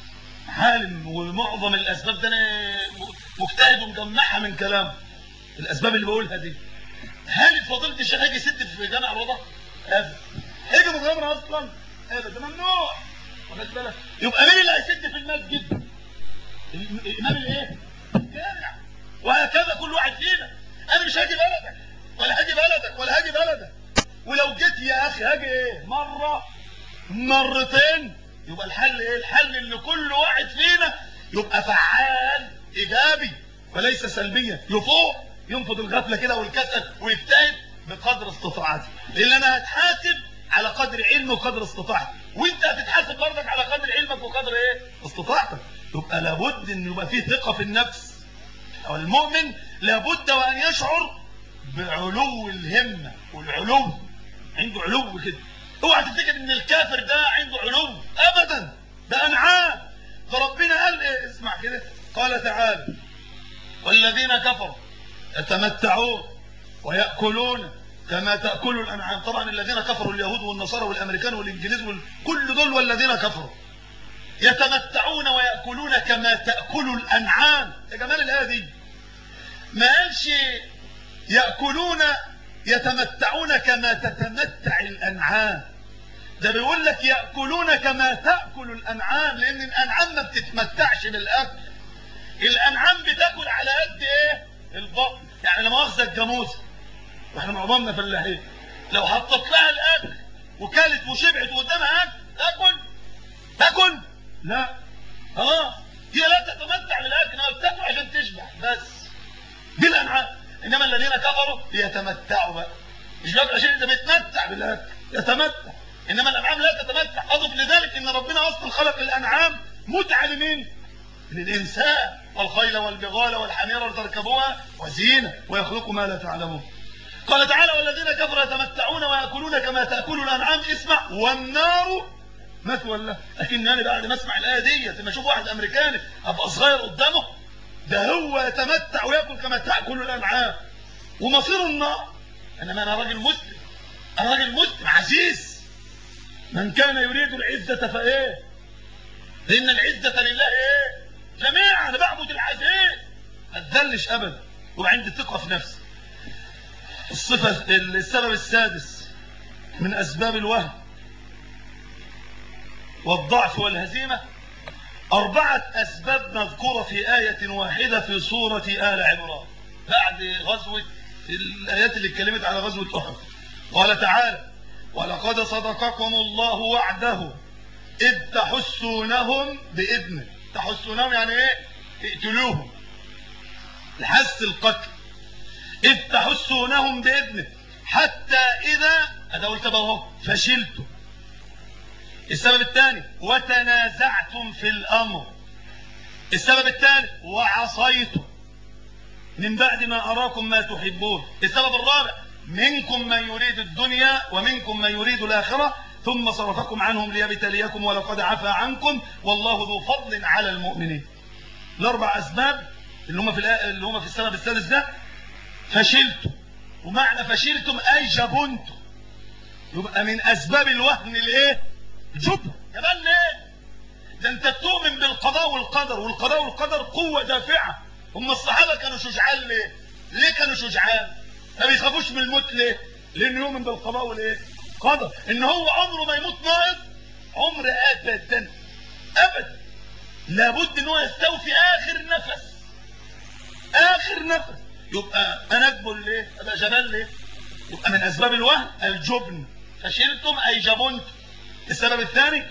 عالم ومعظم الاسباب ده انا مجتهد ومجمعها من كلامه الاسباب اللي بقولها دي هل فضيله الشيخ هيجي يسد في جامع الروضه ابدا هيجي مغامره اصلا ابدا ممنوع واخد بالك يبقى مين اللي هيسد في المسجد الامام الايه الجامع وهكذا كل واحد فينا انا مش هاجي بلدك ولا هاجي بلدك ولا هاجي بلدك ولو جيت يا اخي هاجي ايه مره مرتين يبقى الحل ايه الحل اللي كل واحد فينا يبقى فعال ايجابي وليس سلبيا يفوق ينفض الغفله كده والكسل ويجتهد بقدر استطاعته لان انا هتحاسب على قدر علمي وقدر استطاعتي وانت هتتحاسب برضك على قدر علمك وقدر ايه استطاعتك يبقى لابد ان يبقى فيه ثقه في النفس او المؤمن لابد وان يشعر بعلو الهمه والعلو عنده علو كده اوعى تفتكر ان الكافر ده عنده علو ابدا ده انعام ده ربنا قال ايه اسمع كده قال تعالى والذين كفروا يتمتعون ويأكلون كما تأكل الأنعام طبعا الذين كفروا اليهود والنصارى والأمريكان والإنجليز كل دول والذين كفروا يتمتعون ويأكلون كما تأكل الأنعام يا جمال الآية دي ما قالش يأكلون يتمتعون كما تتمتع الأنعام ده بيقول لك يأكلون كما تأكل الأنعام لأن الأنعام ما بتتمتعش بالأكل الأنعام بتاكل على قد إيه البطن يعني لما أخذ الجاموسة واحنا معظمنا فلاحين لو حطت لها الأكل وكلت وشبعت قدامها أكل تاكل تاكل لا خلاص هي لا تتمتع بالاكل انها بتاكل عشان تشبع بس دي الانعام انما الذين كفروا يتمتعوا بقى مش بياكل عشان انت بتمتع بالاكل يتمتع انما الانعام لا تتمتع اضف لذلك ان ربنا اصلا خلق الانعام متعه لمين للانسان والخيل والبغال والحمير لتركبوها وزينه ويخلق ما لا تعلمون قال تعالى والذين كفروا يتمتعون ويأكلون كما تأكل الأنعام اسمع والنار مثوى له لكن أنا بعد ما اسمع الآية دي لما أشوف واحد أمريكاني أبقى صغير قدامه ده هو يتمتع ويأكل كما تأكل الأنعام ومصير النار إنما أنا راجل مسلم أنا راجل مسلم عزيز من كان يريد العزة فإيه لأن العزة لله إيه جميعا أنا بعبد العزيز ما تذلش أبدا وعندي ثقة في نفسي الصفة السبب السادس من أسباب الوهم والضعف والهزيمة أربعة أسباب مذكورة في آية واحدة في سورة آل عمران بعد غزوة الآيات اللي اتكلمت على غزوة أحد قال تعالى ولقد صدقكم الله وعده إذ تحسونهم بإذنه تحسونهم يعني إيه تقتلوهم الحس القتل إذ تحسونهم بإذنه حتى إذا هذا قلت بقى فشلتم السبب الثاني وتنازعتم في الأمر السبب الثالث وعصيتم من بعد ما أراكم ما تحبون السبب الرابع منكم من يريد الدنيا ومنكم من يريد الآخرة ثم صرفكم عنهم ليبتليكم ولقد عفى عنكم والله ذو فضل على المؤمنين الأربع أسباب اللي هم في اللي هم في السبب السادس ده فشلتم ومعنى فشلتم أي جبنتم يبقى من أسباب الوهن الايه جبن جبان ليه ده انت تؤمن بالقضاء والقدر والقضاء والقدر قوة دافعة هم الصحابة كانوا شجعان ليه ليه كانوا شجعان ما بيخافوش من الموت ليه لانه يؤمن بالقضاء والايه قدر ان هو عمره ما يموت ناقص عمر ابدا ابدا لابد ان هو يستوفي اخر نفس اخر نفس يبقى انا اجبن ليه ابقى جبان ليه يبقى من اسباب الوهن الجبن فشلتم اي جبنتم السبب الثاني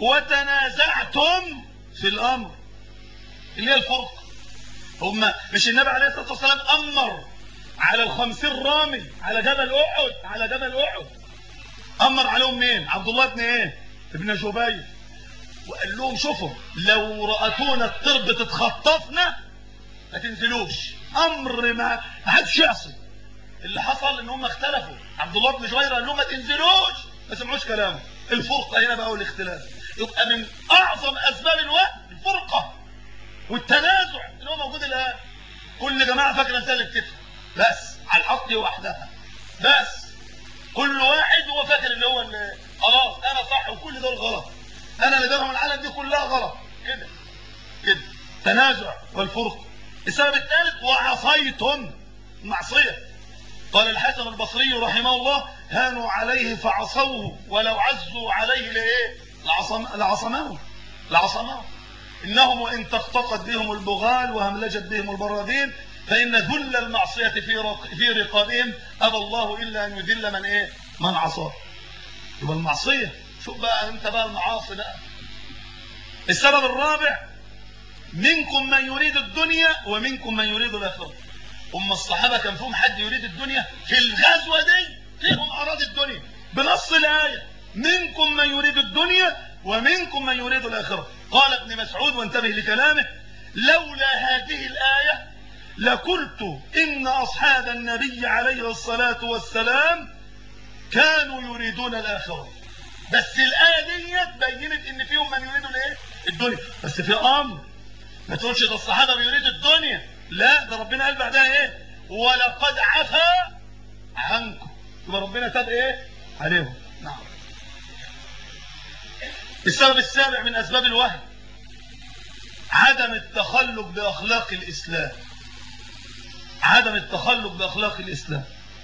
وتنازعتم في الامر اللي هي الفرقه هم مش النبي عليه الصلاه والسلام امر على الخمسين رامي على جبل احد على جبل احد امر عليهم مين عبد الله بن ايه ابن جبير وقال لهم شوفوا لو رأتونا الطرب تتخطفنا ما تنزلوش امر ما حدش يعصي اللي حصل ان هم اختلفوا عبد الله بن جبير قال لهم ما تنزلوش ما سمعوش كلامه الفرقه هنا بقى والاختلاف يبقى من اعظم اسباب الوقت الفرقه والتنازع اللي هو موجود الان كل جماعه فاكره سالك كده بس على الحق وحدها بس كل واحد هو فاكر اللي هو اللي خلاص انا صح وكل دول غلط انا اللي درهم العالم دي كلها غلط كده كده تنازع والفرقه السبب الثالث وعصيتم معصيه قال الحسن البصري رحمه الله هانوا عليه فعصوه ولو عزوا عليه لايه لعصم لعصموه لعصموه انهم وان تختقت بهم البغال وهملجت بهم البرادين فان ذل المعصيه في رق... في رقابهم ابى الله الا ان يذل من ايه من عصاه يبقى المعصيه شوف بقى انت بقى المعاصي بقى السبب الرابع منكم من يريد الدنيا ومنكم من يريد الاخره هم الصحابه كان فيهم حد يريد الدنيا في الغزوه دي فيهم اراد الدنيا بنص الايه منكم من يريد الدنيا ومنكم من يريد الاخره قال ابن مسعود وانتبه لكلامه لولا هذه الايه لقلت ان اصحاب النبي عليه الصلاه والسلام كانوا يريدون الاخره بس الايه ديت بينت ان فيهم من يريدوا الايه الدنيا بس في امر ما تقولش ده الصحابه بيريدوا الدنيا لا ده ربنا قال بعدها ايه ولقد عفا عنكم يبقى ربنا تاب ايه عليهم نعم السبب السابع من اسباب الوهم عدم التخلق باخلاق الاسلام عدم التخلق باخلاق الاسلام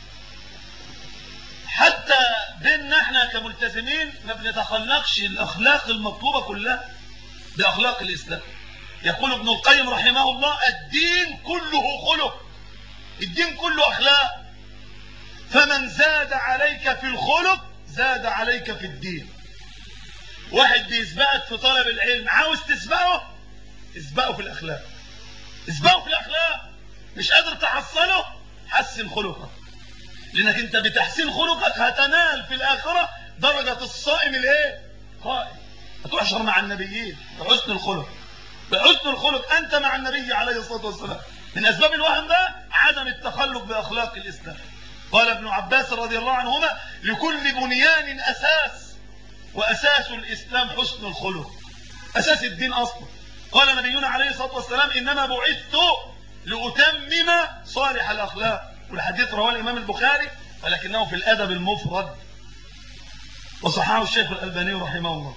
حتى بيننا احنا كملتزمين ما بنتخلقش الاخلاق المطلوبه كلها باخلاق الاسلام يقول ابن القيم رحمه الله الدين كله خلق الدين كله اخلاق فمن زاد عليك في الخلق زاد عليك في الدين واحد بيسبقك في طلب العلم عاوز تسبقه اسبقه في الاخلاق اسبقه في الاخلاق مش قادر تحصله حسن خلقك لانك انت بتحسين خلقك هتنال في الاخره درجة الصائم الايه قائم هتحشر مع النبيين بحسن الخلق بحسن الخلق انت مع النبي عليه الصلاة والسلام من اسباب الوهم ده عدم التخلق باخلاق الاسلام قال ابن عباس رضي الله عنهما لكل بنيان اساس واساس الاسلام حسن الخلق اساس الدين اصلا قال نبينا عليه الصلاة والسلام انما بعثت لأتمم صالح الأخلاق والحديث رواه الإمام البخاري ولكنه في الأدب المفرد وصححه الشيخ الألباني رحمه الله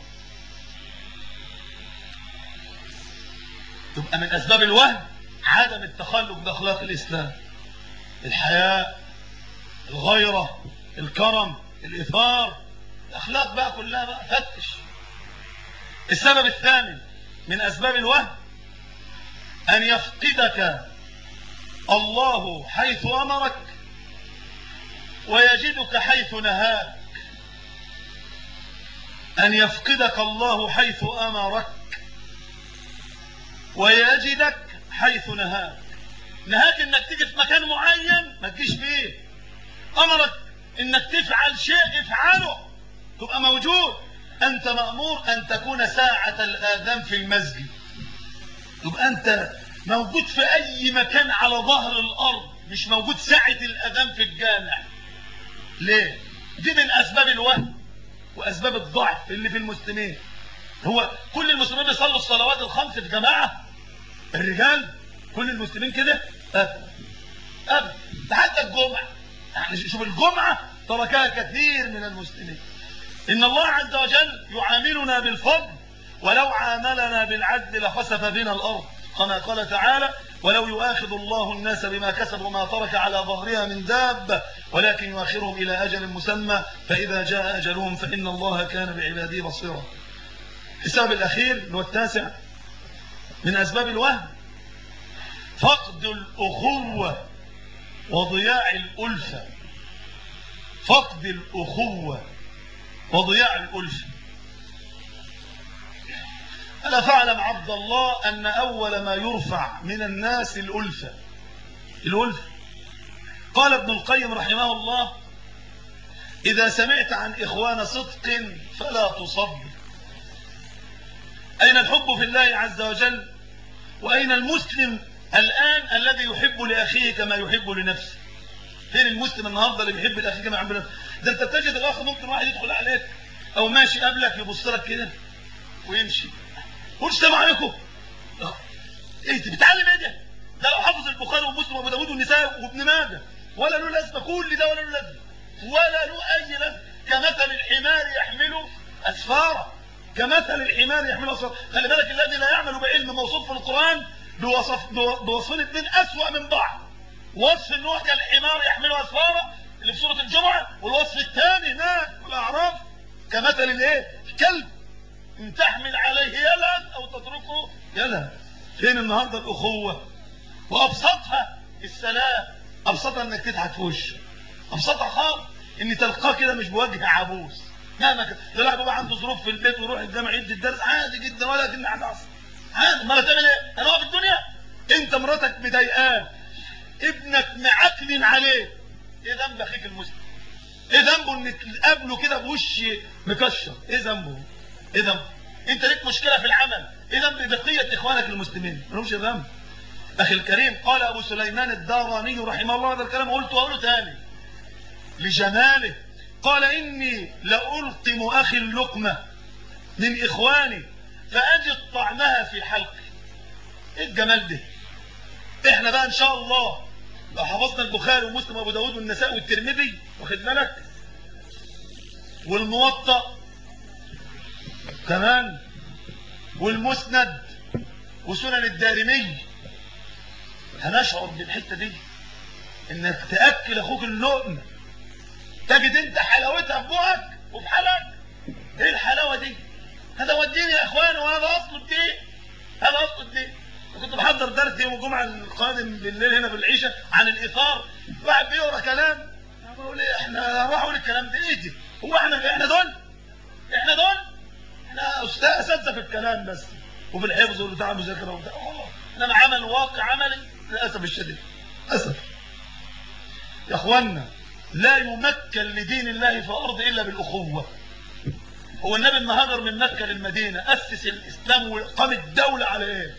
تبقى من أسباب الوهم عدم التخلق بأخلاق الإسلام الحياء الغيرة الكرم الإثار الأخلاق بقى كلها بقى فتش السبب الثامن من أسباب الوهم أن يفقدك الله حيث أمرك ويجدك حيث نهاك أن يفقدك الله حيث أمرك ويجدك حيث نهاك نهاك انك تيجي في مكان معين ما تجيش فيه امرك انك تفعل شيء افعله تبقى موجود انت مأمور ان تكون ساعة الاذان في المسجد تبقى انت موجود في اي مكان على ظهر الارض مش موجود ساعة الاذان في الجامع ليه دي من اسباب الوهم واسباب الضعف اللي في المسلمين هو كل المسلمين بيصلوا الصلوات الخمس في جماعة الرجال كل المسلمين كده ابدا ابدا ده حتى الجمعة يعني شوف الجمعة تركها كثير من المسلمين ان الله عز وجل يعاملنا بالفضل ولو عاملنا بالعدل لخسف بنا الارض كما قال تعالى ولو يؤاخذ الله الناس بما كسبوا ما ترك على ظهرها من دابة ولكن يؤخرهم إلى أجل مسمى فإذا جاء أجلهم فإن الله كان بعباده بصيرا السبب الأخير اللي هو التاسع من أسباب الوهم فقد الأخوة وضياع الألفة فقد الأخوة وضياع الألفة ألا فاعلم عبد الله أن أول ما يرفع من الناس الألفة الألفة قال ابن القيم رحمه الله إذا سمعت عن إخوان صدق فلا تصب أين الحب في الله عز وجل وأين المسلم الآن الذي يحب لأخيه كما يحب لنفسه فين المسلم النهاردة اللي بيحب لأخيه كما يحب لنفسه ده انت تجد الأخ ممكن واحد يدخل عليك أو ماشي قبلك يبص لك كده ويمشي قول السلام عليكم ايه انت بتعلم ايه ده ده لو حافظ البخاري ومسلم وابو داوود والنساء وابن ماجه ولا له لازمه كل ده ولا له لازمه ولا له اي لازمه كمثل الحمار يحمل اسفارا كمثل الحمار يحمل اسفارا خلي بالك الذي لا يعمل بعلم موصوف في القران بوصف بوصفين اثنين اسوأ من بعض وصف ان هو كالحمار يحمل اسفارا اللي في سوره الجمعه والوصف الثاني هناك في الاعراف كمثل الايه الكلب ان تحمل عليه يلهث او تتركه يلهث فين النهارده الاخوه وابسطها السلام ابسطها انك تضحك في وشه ابسطها خالص ان تلقاه كده مش بوجه عبوس مهما كان ده لاعب بقى عنده ظروف في البيت ويروح الجامع يدي الدرس عادي جدا ولا كان حاجه اصلا عادي امال هتعمل ايه انا في الدنيا انت مراتك مضايقاه ابنك معكنن عليه ايه ذنب اخيك المسلم ايه ذنبه انك تقابله كده بوش مكشر ايه ذنبه ايه ذنب انت ليك مشكله في العمل ايه ذنب بقيه اخوانك المسلمين ملهمش ذنب اخي الكريم قال ابو سليمان الداراني رحمه الله هذا الكلام قلته واقوله تاني لجماله قال اني لالقم اخي اللقمه من اخواني فاجد طعمها في حلقي ايه الجمال ده احنا بقى ان شاء الله لو حفظنا البخاري ومسلم وابو داود والنساء والترمذي واخد بالك والموطأ كمان والمسند وسنن الدارمي هنشعر بالحتة دي انك تأكل اخوك اللقمة تجد انت حلاوتها في بوقك وفي حلقك ايه الحلاوة دي هذا هو الدين يا اخوان وهذا اصل الدين هذا اصل الدين كنت بحضر درس يوم الجمعة القادم بالليل هنا في العيشة عن الاثار واحد بيقرا كلام انا بقول ايه احنا راح اقول الكلام ده ايه دي هو احنا احنا دول احنا دول احنا استاذ اساتذه في الكلام بس وفي الحفظ وبتاع المذاكره وبتاع انما عمل واقع عملي للاسف الشديد للاسف يا اخوانا لا يمكن لدين الله في الارض الا بالاخوه هو النبي لما هاجر من مكة للمدينة أسس الإسلام وقام الدولة على إيه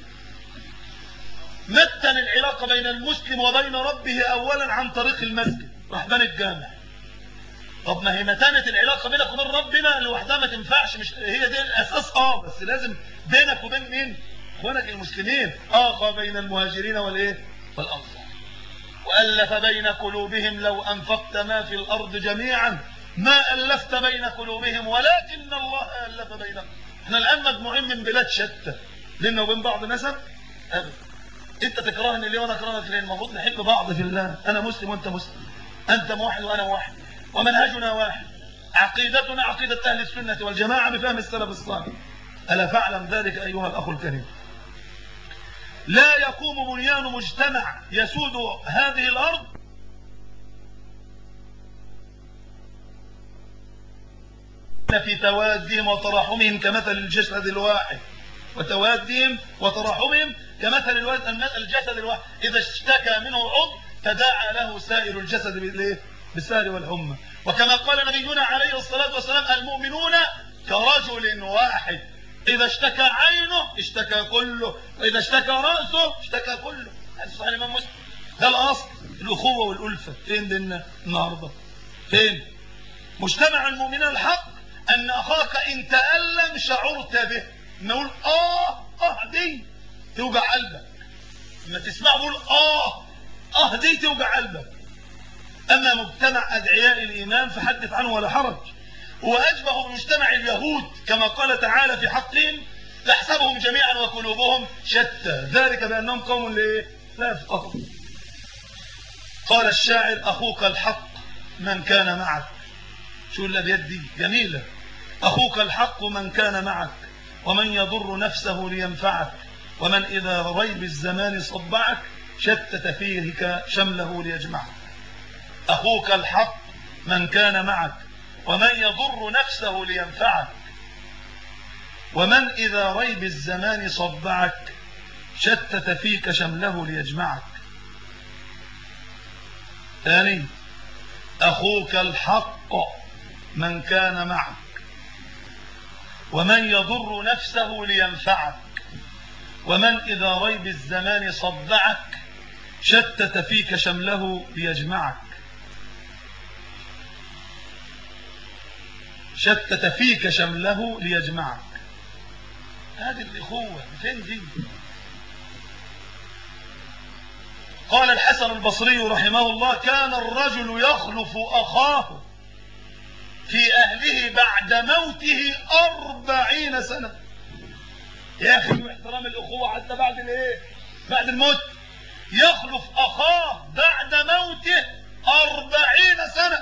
متن العلاقة بين المسلم وبين ربه أولا عن طريق المسجد راح بني الجامع طب ما هي متانة العلاقة بينك وبين ربنا لوحدها ما تنفعش مش هي دي الأساس اه بس لازم بينك وبين مين اخوانك المسلمين آخى بين المهاجرين والايه والأنصار وألف بين قلوبهم لو أنفقت ما في الأرض جميعا ما ألفت بين قلوبهم ولكن الله ألف بينهم احنا الآن مجموعين من بلاد شتى بيننا وبين بعض نسب أبدا انت تكرهني ليه وانا اكرهك ليه المفروض نحب بعض في الله انا مسلم وانت مسلم انت موحد وانا موحد ومنهجنا واحد عقيدتنا عقيدة اهل السنة والجماعة بفهم السلف الصالح ألا فاعلم ذلك أيها الأخ الكريم لا يقوم بنيان مجتمع يسود هذه الأرض في توادهم وتراحمهم كمثل الجسد الواحد وتوادهم وتراحمهم كمثل الجسد الواحد إذا اشتكى منه عضو تداعى له سائر الجسد بالإيه؟ بالسهر والحمى وكما قال نبينا عليه الصلاة والسلام المؤمنون كرجل واحد إذا اشتكى عينه اشتكى كله وإذا اشتكى رأسه اشتكى كله هذا صحيح الإمام مسلم ده الأصل الأخوة والألفة فين دينا النهاردة فين مجتمع المؤمنين الحق أن أخاك إن تألم شعرت به نقول آه آه دي توجع قلبك لما تسمع قول آه آه دي توجع قلبك أما مجتمع أدعياء الإيمان فحدث عنه ولا حرج وأشبه بمجتمع اليهود كما قال تعالى في حقهم تحسبهم جميعا وقلوبهم شتى ذلك بأنهم قوم لا يفقهون قال الشاعر أخوك الحق من كان معك شو الأبيات دي جميلة أخوك الحق من كان معك ومن يضر نفسه لينفعك ومن إذا ريب الزمان صبعك شتت فيك شمله ليجمعك أخوك الحق من كان معك ومن يضر نفسه لينفعك ومن إذا ريب الزمان صبعك شتت فيك شمله ليجمعك ثاني أخوك الحق من كان معك ومن يضر نفسه لينفعك ومن إذا ريب الزمان صدعك شتت فيك شمله ليجمعك شتت فيك شمله ليجمعك هذه الإخوة فين دي قال الحسن البصري رحمه الله كان الرجل يخلف أخاه في أهله بعد موته أربعين سنة يا أخي احترام الأخوة حتى بعد الإيه بعد الموت يخلف أخاه بعد موته أربعين سنة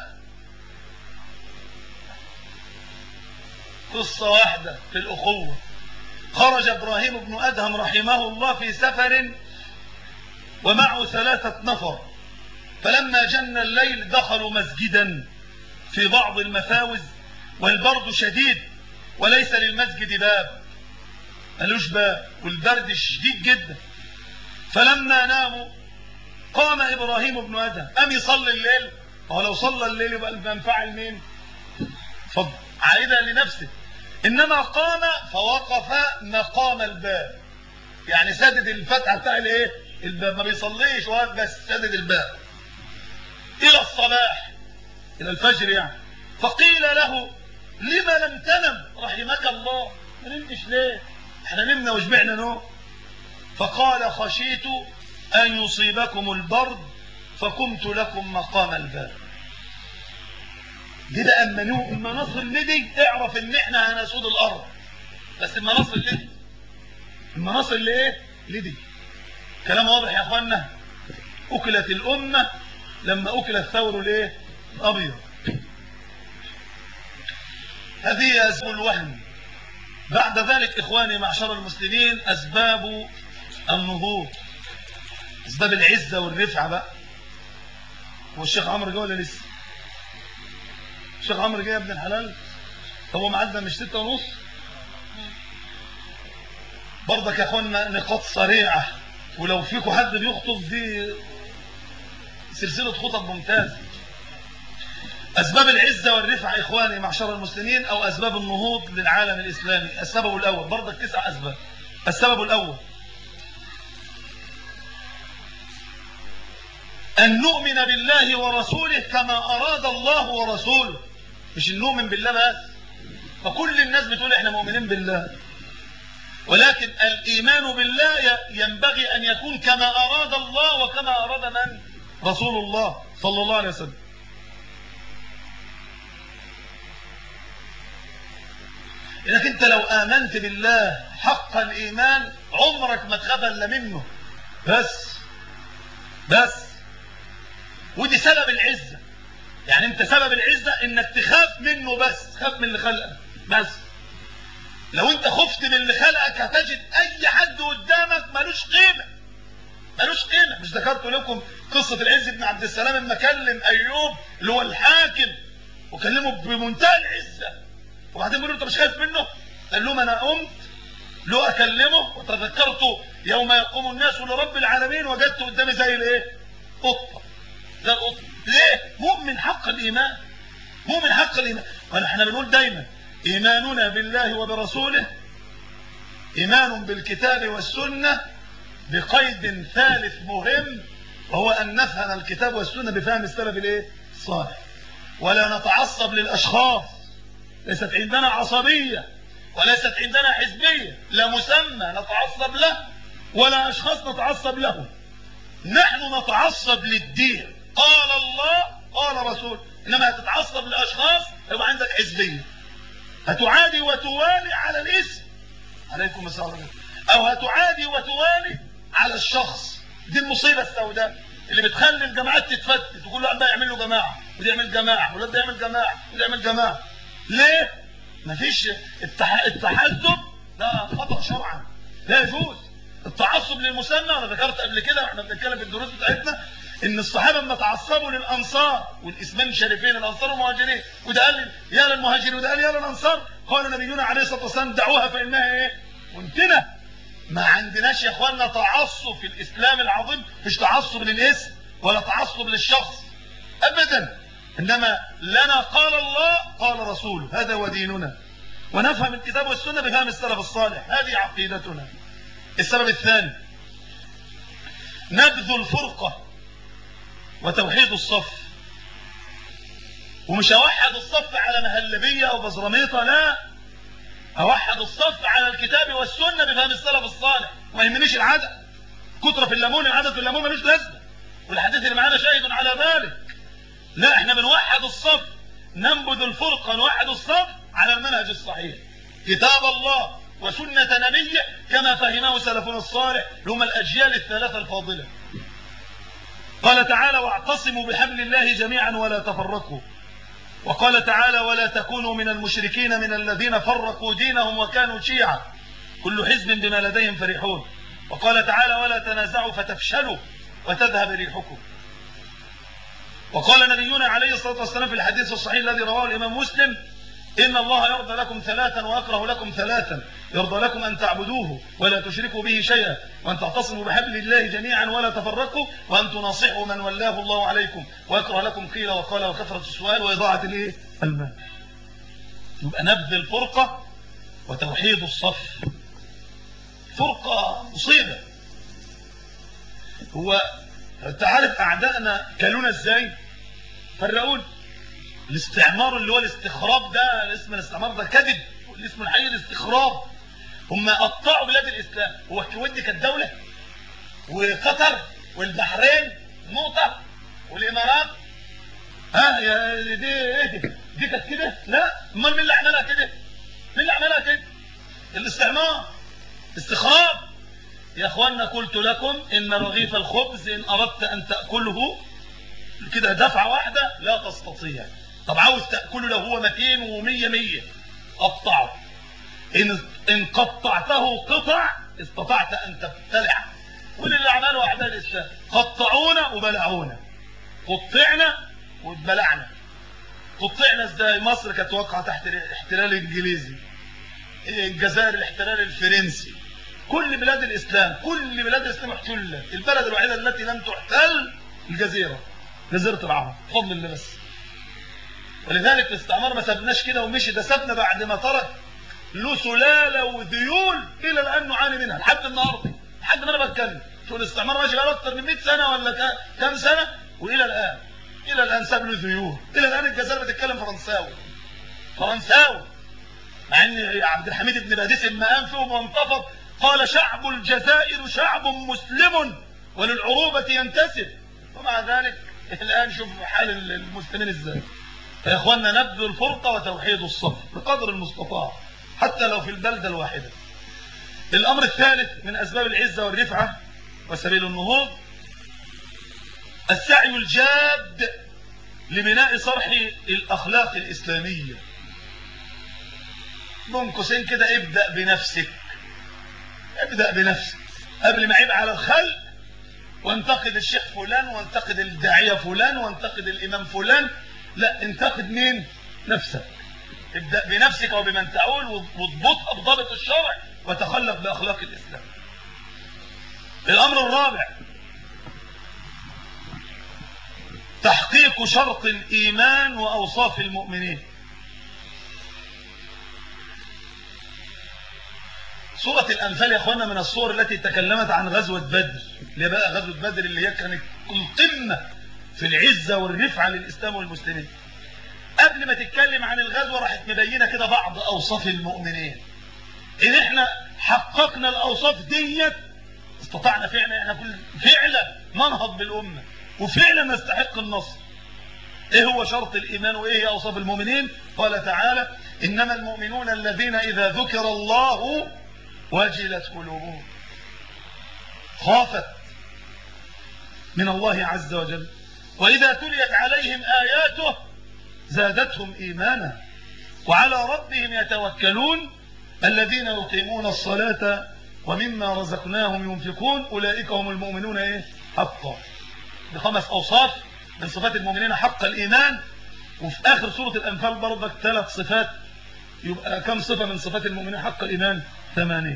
قصة واحدة في الأخوة خرج إبراهيم بن أدهم رحمه الله في سفر ومعه ثلاثة نفر فلما جن الليل دخلوا مسجدا في بعض المفاوز والبرد شديد وليس للمسجد باب ملوش باب والبرد شديد جدا فلما ناموا قام إبراهيم بن أدهم أم يصلي الليل هو لو صلى الليل يبقى المنفعل مين فضل عائدة لنفسه إنما قام فوقف مقام الباب يعني سدد الفتحة بتاع الايه الباب ما بيصليش واقف بس سدد الباب إلى الصباح إلى الفجر يعني فقيل له لما لم تنم رحمك الله ما نمتش ليه احنا نمنا وشبعنا نوم فقال خشيت أن يصيبكم البرد فقمت لكم مقام الباب دي بقى اما نو اما نصر لدي اعرف ان احنا هنسود الارض بس اما نصر لدي اما نصر لايه لدي كلام واضح يا اخوانا اكلت الامه لما اكل الثور الايه الابيض هذه اسباب الوهن بعد ذلك اخواني معشر المسلمين اسباب النهوض اسباب العزه والرفعه بقى والشيخ عمرو جه ولا لسه الشيخ عمرو جه يا ابن الحلال هو معدنا مش ستة ونص برضك يا اخوانا نقاط سريعة ولو فيكم حد بيخطب دي سلسلة خطب ممتازة أسباب العزة والرفعة إخواني معشر المسلمين أو أسباب النهوض للعالم الإسلامي السبب الأول برضك تسع أسباب السبب الأول أن نؤمن بالله ورسوله كما أراد الله ورسوله مش أن نؤمن بالله بس فكل الناس بتقول إحنا مؤمنين بالله ولكن الإيمان بالله ينبغي أن يكون كما أراد الله وكما أراد من رسول الله صلى الله عليه وسلم إنك أنت لو آمنت بالله حق الإيمان عمرك ما تخبل منه بس بس ودي سبب العزة يعني أنت سبب العزة إنك تخاف منه بس تخاف من اللي خلقك بس لو أنت خفت من اللي خلقك هتجد أي حد قدامك ملوش قيمة ملوش قيمة مش ذكرت لكم قصة العز بن عبد السلام لما كلم أيوب اللي هو الحاكم وكلمه بمنتهى العزة وبعدين بيقول له انت مش خايف منه قال لهم انا قمت له اكلمه وتذكرت يوم يقوم الناس لرب العالمين وجدت قدامي زي الايه قطه زي القطه ليه مؤمن حق الايمان مؤمن حق الايمان ونحن بنقول دايما ايماننا بالله وبرسوله ايمان بالكتاب والسنه بقيد ثالث مهم وهو ان نفهم الكتاب والسنه بفهم السلف الايه الصالح ولا نتعصب للاشخاص ليست عندنا عصبية وليست عندنا حزبية لا مسمى نتعصب له ولا أشخاص نتعصب له نحن نتعصب للدين قال الله قال رسول إنما هتتعصب لأشخاص يبقى عندك حزبية هتعادي وتوالي على الاسم عليكم السلام أو هتعادي وتوالي على الشخص دي المصيبة السوداء اللي بتخلي الجماعات تتفتت وكل واحد بقى يعمل له جماعة وده يعمل جماعة وده يعمل جماعة وده يعمل جماعة ليه مفيش التح... التحزب ده خطأ شرعا لا يجوز التعصب للمسمى انا ذكرت قبل كده واحنا بنتكلم في الدروس بتاعتنا ان الصحابه لما تعصبوا للانصار والاسمين الشريفين الانصار والمهاجرين وده قال يا للمهاجرين وده قال يا للانصار قال نبينا عليه الصلاه والسلام دعوها فانها ايه منتنه ما عندناش يا اخواننا تعصب في الاسلام العظيم مش تعصب للاسم ولا تعصب للشخص ابدا إنما لنا قال الله قال رسول هذا هو ديننا ونفهم الكتاب والسنة بفهم السلف الصالح هذه عقيدتنا السبب الثاني نبذ الفرقة وتوحيد الصف ومش أوحد الصف على مهلبية أو بزرميطة لا أوحد الصف على الكتاب والسنة بفهم السلف الصالح ما يهمنيش العدد كترة في الليمون العدد في الليمون ملوش لازمة والحديث اللي معانا شاهد على ذلك لا احنا بنوحد الصف ننبذ الفرقة نوحد الصف على المنهج الصحيح كتاب الله وسنة نبيه كما فهمه سلفنا الصالح لهم الأجيال الثلاثة الفاضلة قال تعالى واعتصموا بحبل الله جميعا ولا تفرقوا وقال تعالى ولا تكونوا من المشركين من الذين فرقوا دينهم وكانوا شيعا كل حزب بما لديهم فرحون وقال تعالى ولا تنازعوا فتفشلوا وتذهب ريحكم وقال نبينا عليه الصلاة والسلام في الحديث الصحيح الذي رواه الإمام مسلم إن الله يرضى لكم ثلاثا ويكره لكم ثلاثا يرضى لكم أن تعبدوه ولا تشركوا به شيئا وأن تعتصموا بحبل الله جميعا ولا تفرقوا وأن تناصحوا من ولاه الله عليكم ويكره لكم قيل وقال وكثرة السؤال وإضاعة الإيه؟ المال يبقى نبذ الفرقة وتوحيد الصف فرقة مصيبة هو تعرف أعدائنا كلونا إزاي فرقون الاستعمار اللي هو الاستخراب ده اسم الاستعمار ده كذب والاسم الحقيقي الاستخراب هم قطعوا بلاد الإسلام هو الكويت دي كانت دولة وقطر والبحرين نقطة والإمارات ها يا دي ايه دي كانت كده لا امال مين اللي عملها كده مين اللي عملها كده الاستعمار استخراب يا اخوانا قلت لكم ان رغيف الخبز ان اردت ان تاكله كده دفعه واحده لا تستطيع طب عاوز تاكله لو هو 200 و100 100 قطعه ان ان قطعته قطع استطعت ان تبتلع كل اللي عمله اعداء الاسلام قطعونا وبلعونا قطعنا واتبلعنا قطعنا ازاي مصر كانت واقعه تحت الاحتلال الانجليزي الجزائر الاحتلال الفرنسي كل بلاد الاسلام كل بلاد الاسلام احتلت البلد الوحيده التي لم تحتل الجزيره جزيره العرب بفضل الله بس ولذلك الاستعمار ما سابناش كده ومشي ده سابنا بعد ما ترك له سلاله وذيول الى الان نعاني منها لحد النهارده لحد ما انا بتكلم شو الاستعمار ماشي بقاله اكتر من 100 سنه ولا كا- كام سنه والى الان الى الان ساب له ذيول الى الان الجزائر بتتكلم فرنساوي فرنساوي مع ان عبد الحميد بن باديس لما قام فيهم وانتفض قال شعب الجزائر شعب مسلم وللعروبة ينتسب ومع ذلك الآن شوف حال المسلمين ازاي يا اخوانا نبذل الفرقة وتوحيد الصف بقدر المستطاع حتى لو في البلدة الواحدة الأمر الثالث من أسباب العزة والرفعة وسبيل النهوض السعي الجاد لبناء صرح الأخلاق الإسلامية بين قوسين كده ابدأ بنفسك ابدأ بنفسك قبل ما عيب على الخلق وانتقد الشيخ فلان وانتقد الداعية فلان وانتقد الإمام فلان لا انتقد مين نفسك ابدأ بنفسك وبمن تعول واضبطها بضابط الشرع وتخلق بأخلاق الإسلام الأمر الرابع تحقيق شرط الإيمان وأوصاف المؤمنين سورة الأنفال يا أخوانا من الصور التي تكلمت عن غزوة بدر اللي بقى غزوة بدر اللي هي كانت القمة في العزة والرفعة للإسلام والمسلمين قبل ما تتكلم عن الغزوة راحت مبينة كده بعض أوصاف المؤمنين إن إحنا حققنا الأوصاف ديت استطعنا فعلا إحنا كل فعلا ننهض بالأمة وفعلا نستحق النصر إيه هو شرط الإيمان وإيه هي أوصاف المؤمنين قال تعالى إنما المؤمنون الذين إذا ذكر الله وجلت قلوبهم خافت من الله عز وجل وإذا تليت عليهم آياته زادتهم إيمانا وعلى ربهم يتوكلون الذين يقيمون الصلاة ومما رزقناهم ينفقون أولئك هم المؤمنون إيه؟ حقا بخمس أوصاف من صفات المؤمنين حق الإيمان وفي آخر سورة الأنفال برضك ثلاث صفات يبقى كم صفة من صفات المؤمنين حق الإيمان ثمانية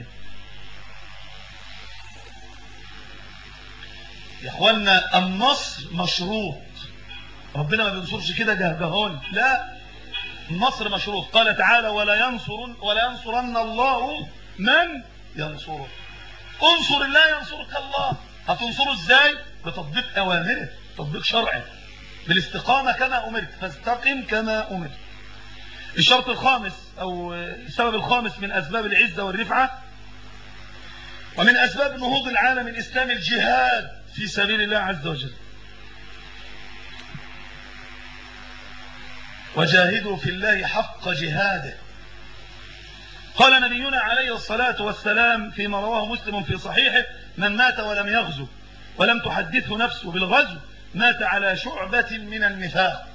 يا اخوانا النصر مشروط ربنا ما بينصرش كده جهجهون لا النصر مشروط قال تعالى ولا ينصرن ولا ينصرن الله من ينصره انصر الله ينصرك الله هتنصره ازاي بتطبيق اوامره تطبيق شرعي بالاستقامه كما امرت فاستقم كما امرت الشرط الخامس او السبب الخامس من اسباب العزه والرفعه ومن اسباب نهوض العالم الاسلامي الجهاد في سبيل الله عز وجل وجاهدوا في الله حق جهاده قال نبينا عليه الصلاة والسلام فيما رواه مسلم في صحيحه من مات ولم يغزو ولم تحدثه نفسه بالغزو مات على شعبة من النفاق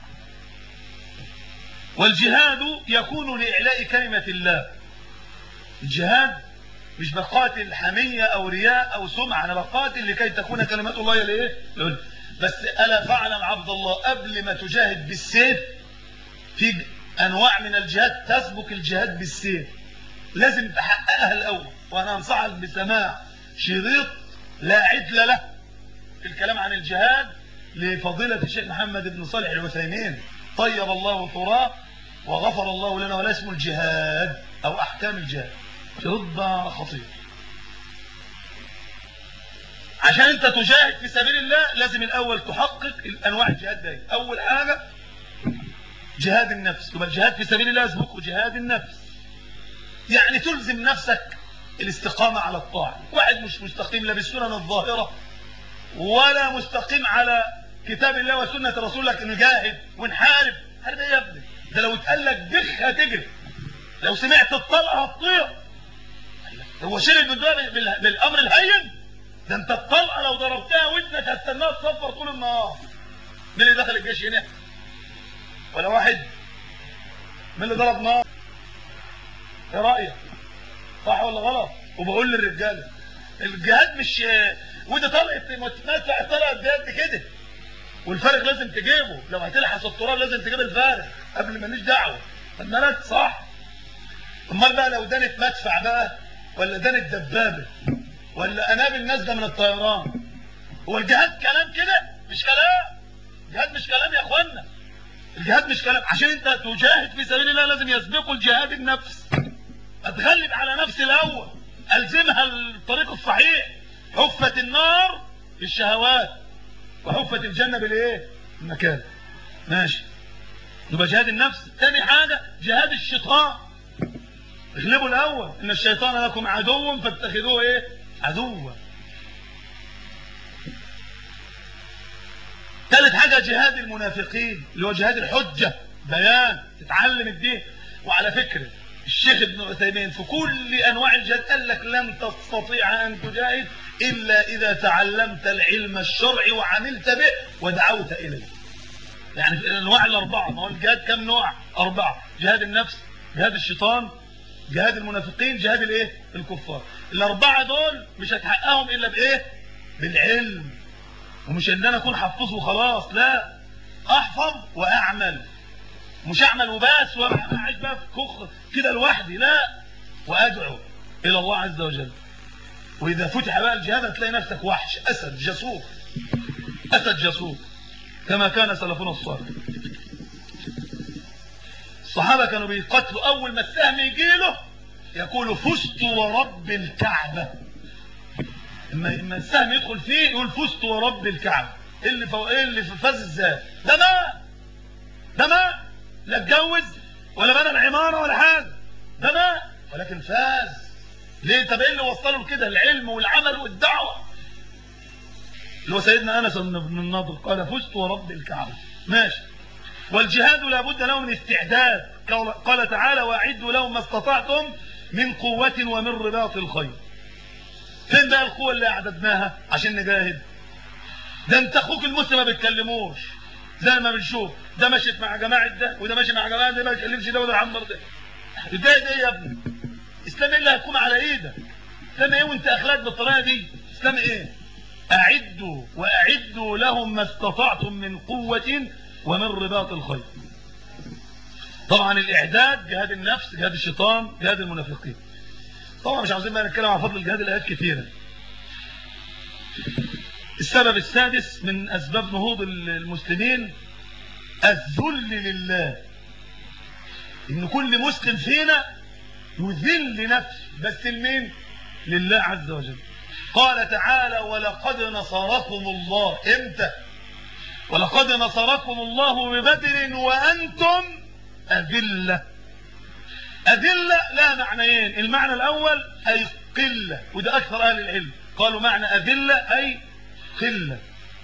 والجهاد يكون لإعلاء كلمة الله الجهاد مش بقاتل حمية أو رياء أو سمعة أنا بقاتل لكي تكون كلمات الله لإيه بس ألا فاعلم عبد الله قبل ما تجاهد بالسيف في أنواع من الجهاد تسبق الجهاد بالسيف لازم تحققها الأول وأنا أنصحك بسماع شريط لا عدل له في الكلام عن الجهاد لفضيلة الشيخ محمد بن صالح العثيمين طيب الله ثراه وغفر الله لنا ولا اسم الجهاد أو أحكام الجهاد شريط خطير عشان انت تجاهد في سبيل الله لازم الاول تحقق الانواع الجهاد دي اول حاجة جهاد النفس يبقى الجهاد في سبيل الله يسبقه جهاد النفس يعني تلزم نفسك الاستقامة على الطاعة واحد مش مستقيم لا بالسنن الظاهرة ولا مستقيم على كتاب الله وسنة رسولك نجاهد ونحارب حارب ايه يا ابني ده لو اتقال لك بخ هتجري لو سمعت الطلقة هتطير هو شرب من بالامر الهين ده انت الطلقة لو ضربتها ودنك هتستناها تصفر طول النهار مين اللي دخل الجيش هنا ولا واحد مين اللي ضرب نار ايه رايك صح ولا غلط وبقول للرجاله الجهاد مش ودي طلقت مدفع الطلقه قد كده والفارغ لازم تجيبه لو هتلحس التراب لازم تجيب الفارغ قبل ماليش دعوه المالك صح امال بقى لو دانت مدفع بقى ولا دانت دبابه ولا انابل نازله من الطيران هو الجهاد كلام كده مش كلام الجهاد مش كلام يا اخوانا الجهاد مش كلام عشان انت تجاهد في سبيل الله لازم يسبقوا الجهاد النفس اتغلب على نفسي الاول الزمها الطريق الصحيح حفت النار بالشهوات وحفت الجنه بالايه المكان ماشي يبقى جهاد النفس تاني حاجه جهاد الشيطان اغلبوا الاول ان الشيطان لكم عدو فاتخذوه ايه عدوا ثالث حاجة جهاد المنافقين اللي هو جهاد الحجة بيان تتعلم الدين وعلى فكرة الشيخ ابن عثيمين في كل أنواع الجهاد قال لك لن تستطيع أن تجاهد إلا إذا تعلمت العلم الشرعي وعملت به ودعوت إليه يعني في الأنواع الأربعة ما هو الجهاد كم نوع أربعة جهاد النفس جهاد الشيطان جهاد المنافقين جهاد الايه الكفار الأربعة دول مش هتحققهم إلا بإيه بالعلم ومش ان انا اكون حفظه وخلاص لا احفظ واعمل مش اعمل وبس واعيش بقى في كخ كده لوحدي لا وادعو الى الله عز وجل واذا فتح بقى الجهاد هتلاقي نفسك وحش اسد جسور اسد جسور كما كان سلفنا الصالح الصحابه كانوا بيقتلوا اول ما السهم يجي له يقول فزت ورب الكعبه اما اما السهم يدخل فيه يقول فزت ورب الكعبه ايه اللي فوق ايه اللي فاز ازاي ده مات ده مات لا اتجوز ولا بنى العماره ولا حاجه ده مات ولكن فاز ليه طب ايه اللي وصله لكده العلم والعمل والدعوه اللي هو سيدنا انس بن النضر قال فزت ورب الكعبه ماشي والجهاد لابد له من استعداد قال تعالى واعدوا لهم ما استطعتم من قوه ومن رباط الخير فين بقى القوة اللي اعددناها عشان نجاهد ده انت اخوك المسلم ما بتكلموش زي ما بنشوف ده ماشي مع جماعة ده وده ماشي مع جماعة ده ما يكلمش ده وده عمر ده ازاي ده يا ابني اسلام ايه اللي هتكون على ايدك اسلام ايه وانت اخلاق بالطريقة دي اسلام ايه اعدوا واعدوا لهم ما استطعتم من قوة ومن رباط الخير طبعا الاعداد جهاد النفس جهاد الشيطان جهاد المنافقين طبعا مش عاوزين بقى نتكلم عن فضل الجهاد الايات كثيره السبب السادس من اسباب نهوض المسلمين الذل لله ان كل مسلم فينا يذل نفسه بس لمين لله عز وجل قال تعالى ولقد نصركم الله امتى ولقد نصركم الله ببدر وانتم اذله أذلة لا معنيين المعنى الأول أي قلة وده أكثر أهل العلم قالوا معنى أذلة أي قلة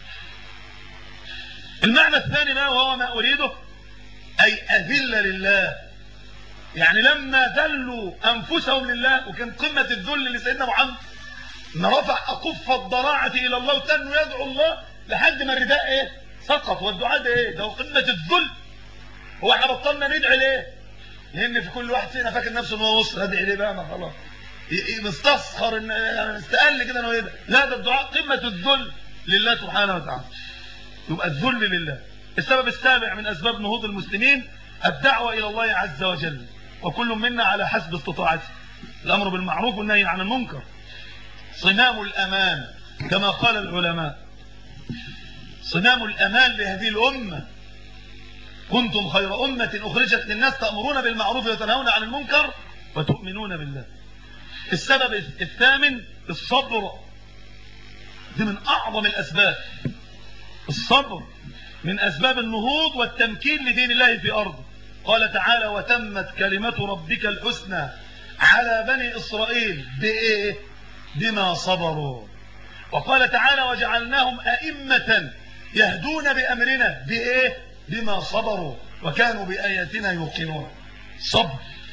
المعنى الثاني ما وهو ما أريده أي أذلة لله يعني لما ذلوا أنفسهم لله وكان قمة الذل لسيدنا محمد ما رفع أكف الضراعة إلى الله وتنوا يدعو الله لحد ما الرداء إيه سقط والدعاء ده إيه ده قمة الذل هو احنا بطلنا ندعي ليه لان في كل واحد فينا فاكر نفسه ان هو وصل ادعي ليه بقى ما خلاص مستسخر ان استقل كده انه يدعي لا ده الدعاء قمه الذل لله سبحانه وتعالى يبقى الذل لله السبب السابع من اسباب نهوض المسلمين الدعوه الى الله عز وجل وكل منا على حسب استطاعته الامر بالمعروف والنهي عن المنكر صمام الامان كما قال العلماء صمام الامان لهذه الامه كنتم خير أمة أخرجت للناس تأمرون بالمعروف وتنهون عن المنكر وتؤمنون بالله السبب الثامن الصبر دي من أعظم الأسباب الصبر من أسباب النهوض والتمكين لدين الله في أرضه قال تعالى وتمت كلمة ربك الحسنى على بني إسرائيل بإيه بما صبروا وقال تعالى وجعلناهم أئمة يهدون بأمرنا بإيه بما صبروا وكانوا بآياتنا يوقنون صبر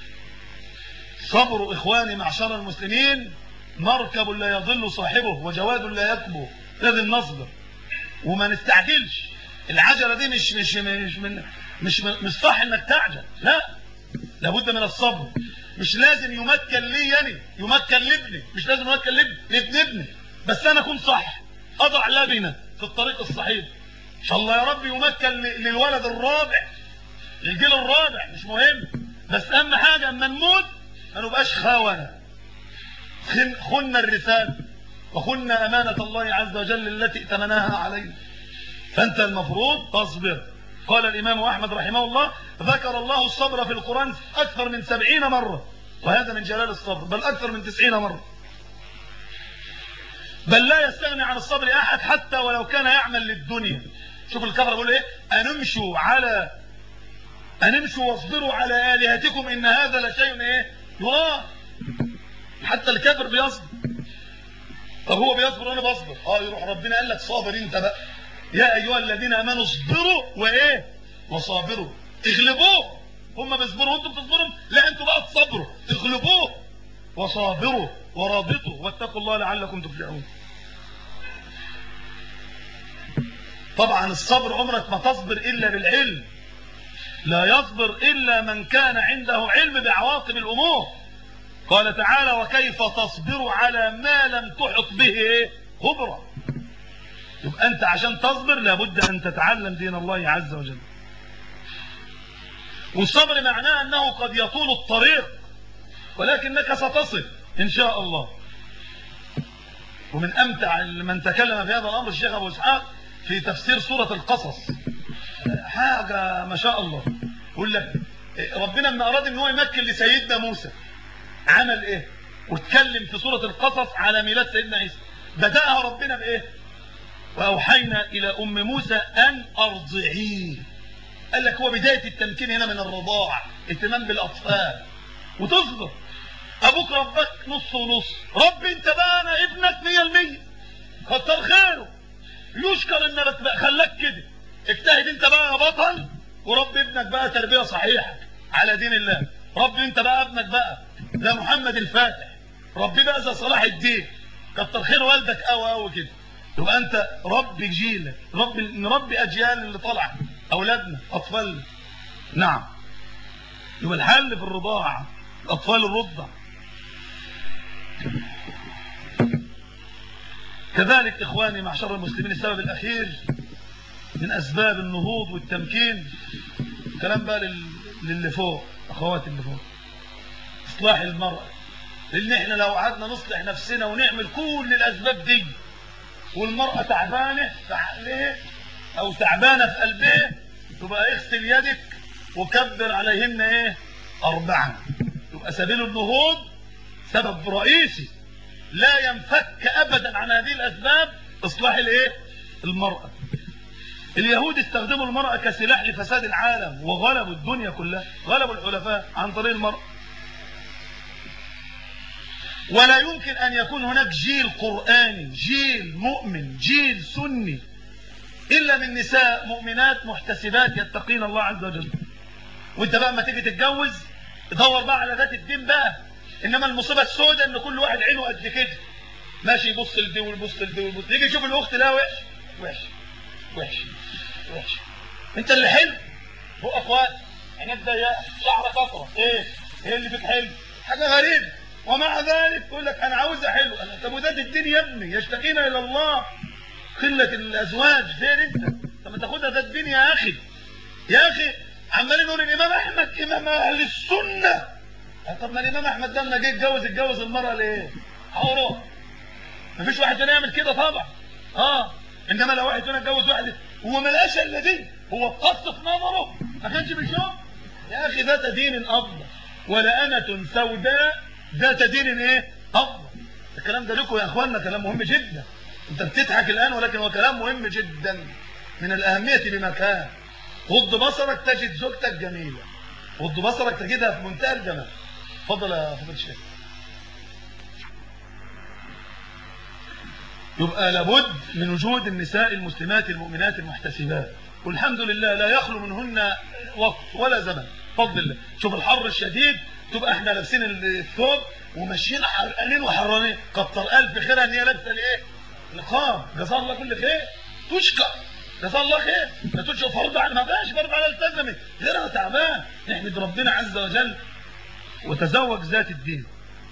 صبر إخواني معشر المسلمين مركب لا يضل صاحبه وجواد لا يكبو لازم نصبر وما نستعجلش العجلة دي مش مش مش من مش مش صح انك تعجل لا لابد من الصبر مش لازم يمكن لي يعني يمكن لابني مش لازم يمكن لابني لابن ابني بس انا اكون صح اضع لبنه في الطريق الصحيح ان شاء الله يا رب يمكن للولد الرابع الجيل الرابع مش مهم بس اهم حاجه اما نموت ما نبقاش خونه خنا الرساله وخنا امانه الله عز وجل التي ائتمناها علينا فانت المفروض تصبر قال الإمام أحمد رحمه الله ذكر الله الصبر في القرآن أكثر من سبعين مرة وهذا من جلال الصبر بل أكثر من تسعين مرة بل لا يستغني عن الصبر أحد حتى ولو كان يعمل للدنيا شوف الكفر بيقول إيه أنمشوا على أنمشوا واصبروا على آلهتكم إن هذا لشيء إيه يراه حتى الكافر بيصبر طب هو بيصبر وانا بصبر اه يروح ربنا قال لك صابر انت بقى يا ايها الذين امنوا اصبروا وايه وصابروا اغلبوه هم بيصبروا وانتم بتصبروا لا انتوا بقى تصبروا اغلبوه وصابروا ورابطوا واتقوا الله لعلكم تفلحون طبعا الصبر عمرك ما تصبر الا بالعلم لا يصبر الا من كان عنده علم بعواقب الامور قال تعالى وكيف تصبر على ما لم تحط به خبرة يبقى أنت عشان تصبر لابد أن تتعلم دين الله عز وجل والصبر معناه أنه قد يطول الطريق ولكنك ستصل إن شاء الله ومن أمتع من تكلم في هذا الأمر الشيخ أبو إسحاق في تفسير سورة القصص حاجة ما شاء الله يقول لك ربنا لما أراد أن هو يمكن لسيدنا موسى عمل ايه واتكلم في سورة القصص على ميلاد سيدنا عيسى بدأها ربنا بايه واوحينا الى ام موسى ان ارضعيه قال لك هو بداية التمكين هنا من الرضاع اهتمام بالاطفال وتصبر ابوك ربك نص ونص رب انت بقى انا ابنك مية المية كتر خيره يشكر انك بقى خلاك كده اجتهد انت بقى يا بطل ورب ابنك بقى تربية صحيحة على دين الله رب انت بقى ابنك بقى ده محمد الفاتح ربي بقى زي صلاح الدين كتر خير والدك قوي قوي كده يبقى انت رب جيلك رب نربي اجيال اللي طالعه اولادنا اطفالنا نعم يبقى الحل في الرضاعه الاطفال الرضع كذلك اخواني معشر المسلمين السبب الاخير من اسباب النهوض والتمكين كلام بقى لل... للي فوق اخواتي اللي فوق اصلاح المرأة لان احنا لو قعدنا نصلح نفسنا ونعمل كل الاسباب دي والمرأة تعبانة في عقلها او تعبانة في قلبها تبقى اغسل يدك وكبر عليهن ايه اربعا تبقى سبيل النهوض سبب رئيسي لا ينفك ابدا عن هذه الاسباب اصلاح الايه المرأة اليهود استخدموا المرأة كسلاح لفساد العالم وغلبوا الدنيا كلها غلبوا الحلفاء عن طريق المرأة ولا يمكن أن يكون هناك جيل قرآني جيل مؤمن جيل سني إلا من نساء مؤمنات محتسبات يتقين الله عز وجل وانت بقى ما تيجي تتجوز دور بقى على ذات الدين بقى إنما المصيبة السوداء إن كل واحد عينه قد كده ماشي يبص لدي ويبص لدي ويبص يجي يشوف الأخت لا وحش وحش وحش وحش انت اللي حلو هو اخوات عينك ضيقه شعرك اصفر ايه ايه اللي فيك حلو حاجه غريبه ومع ذلك يقول لك انا عاوزها حلو انا طب وده الدين يا ابني يشتكين الى الله قله الازواج فين انت طب ما تاخدها ده الدين يا اخي يا اخي عمالين نقول الامام احمد امام اهل السنه طب ما الامام احمد ده لما جه يتجوز اتجوز المراه ليه عوره مفيش واحد هنا يعمل كده طبعا اه انما لو واحد هنا اتجوز واحد هو ما لقاش الا دي هو اتقص في نظره ما كانش بيشوف يا اخي ذات دين افضل ولأنة سوداء ذات دين ايه افضل الكلام ده لكم يا اخواننا كلام مهم جدا انت بتضحك الان ولكن هو كلام مهم جدا من الاهميه بمكان غض بصرك تجد زوجتك جميله غض بصرك تجدها في منتهى الجمال اتفضل يا فضيله الشيخ يبقى لابد من وجود النساء المسلمات المؤمنات المحتسبات والحمد لله لا يخلو منهن وقت ولا زمن بفضل الله شوف الحر الشديد تبقى احنا لابسين الثوب وماشيين حرقانين وحرانين كتر الف خيرها ان هي لابسه الايه نقاب جزاها الله كل خير تشكر جزاها الله خير لا تشكر فرض على ما بقاش فرض على التزمت غيرها تعبان نحمد ربنا عز وجل وتزوج ذات الدين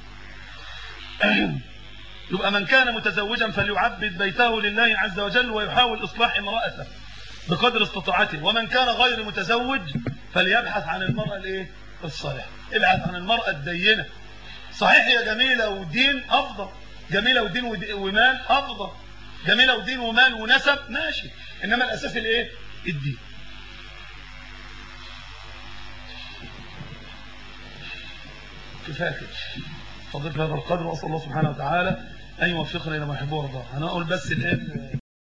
يبقى من كان متزوجا فليعبد بيته لله عز وجل ويحاول إصلاح امرأته بقدر استطاعته ومن كان غير متزوج فليبحث عن المرأة الايه الصالحة ابحث عن المرأة الدينة صحيح هي جميلة ودين أفضل جميلة ودين ومال أفضل جميلة ودين ومال ونسب ماشي إنما الأساس الايه الدين كفايه كده فضلت هذا القدر واسال الله سبحانه وتعالى ان يوفقنا الى ما يحبه ويرضاه هنقول بس الان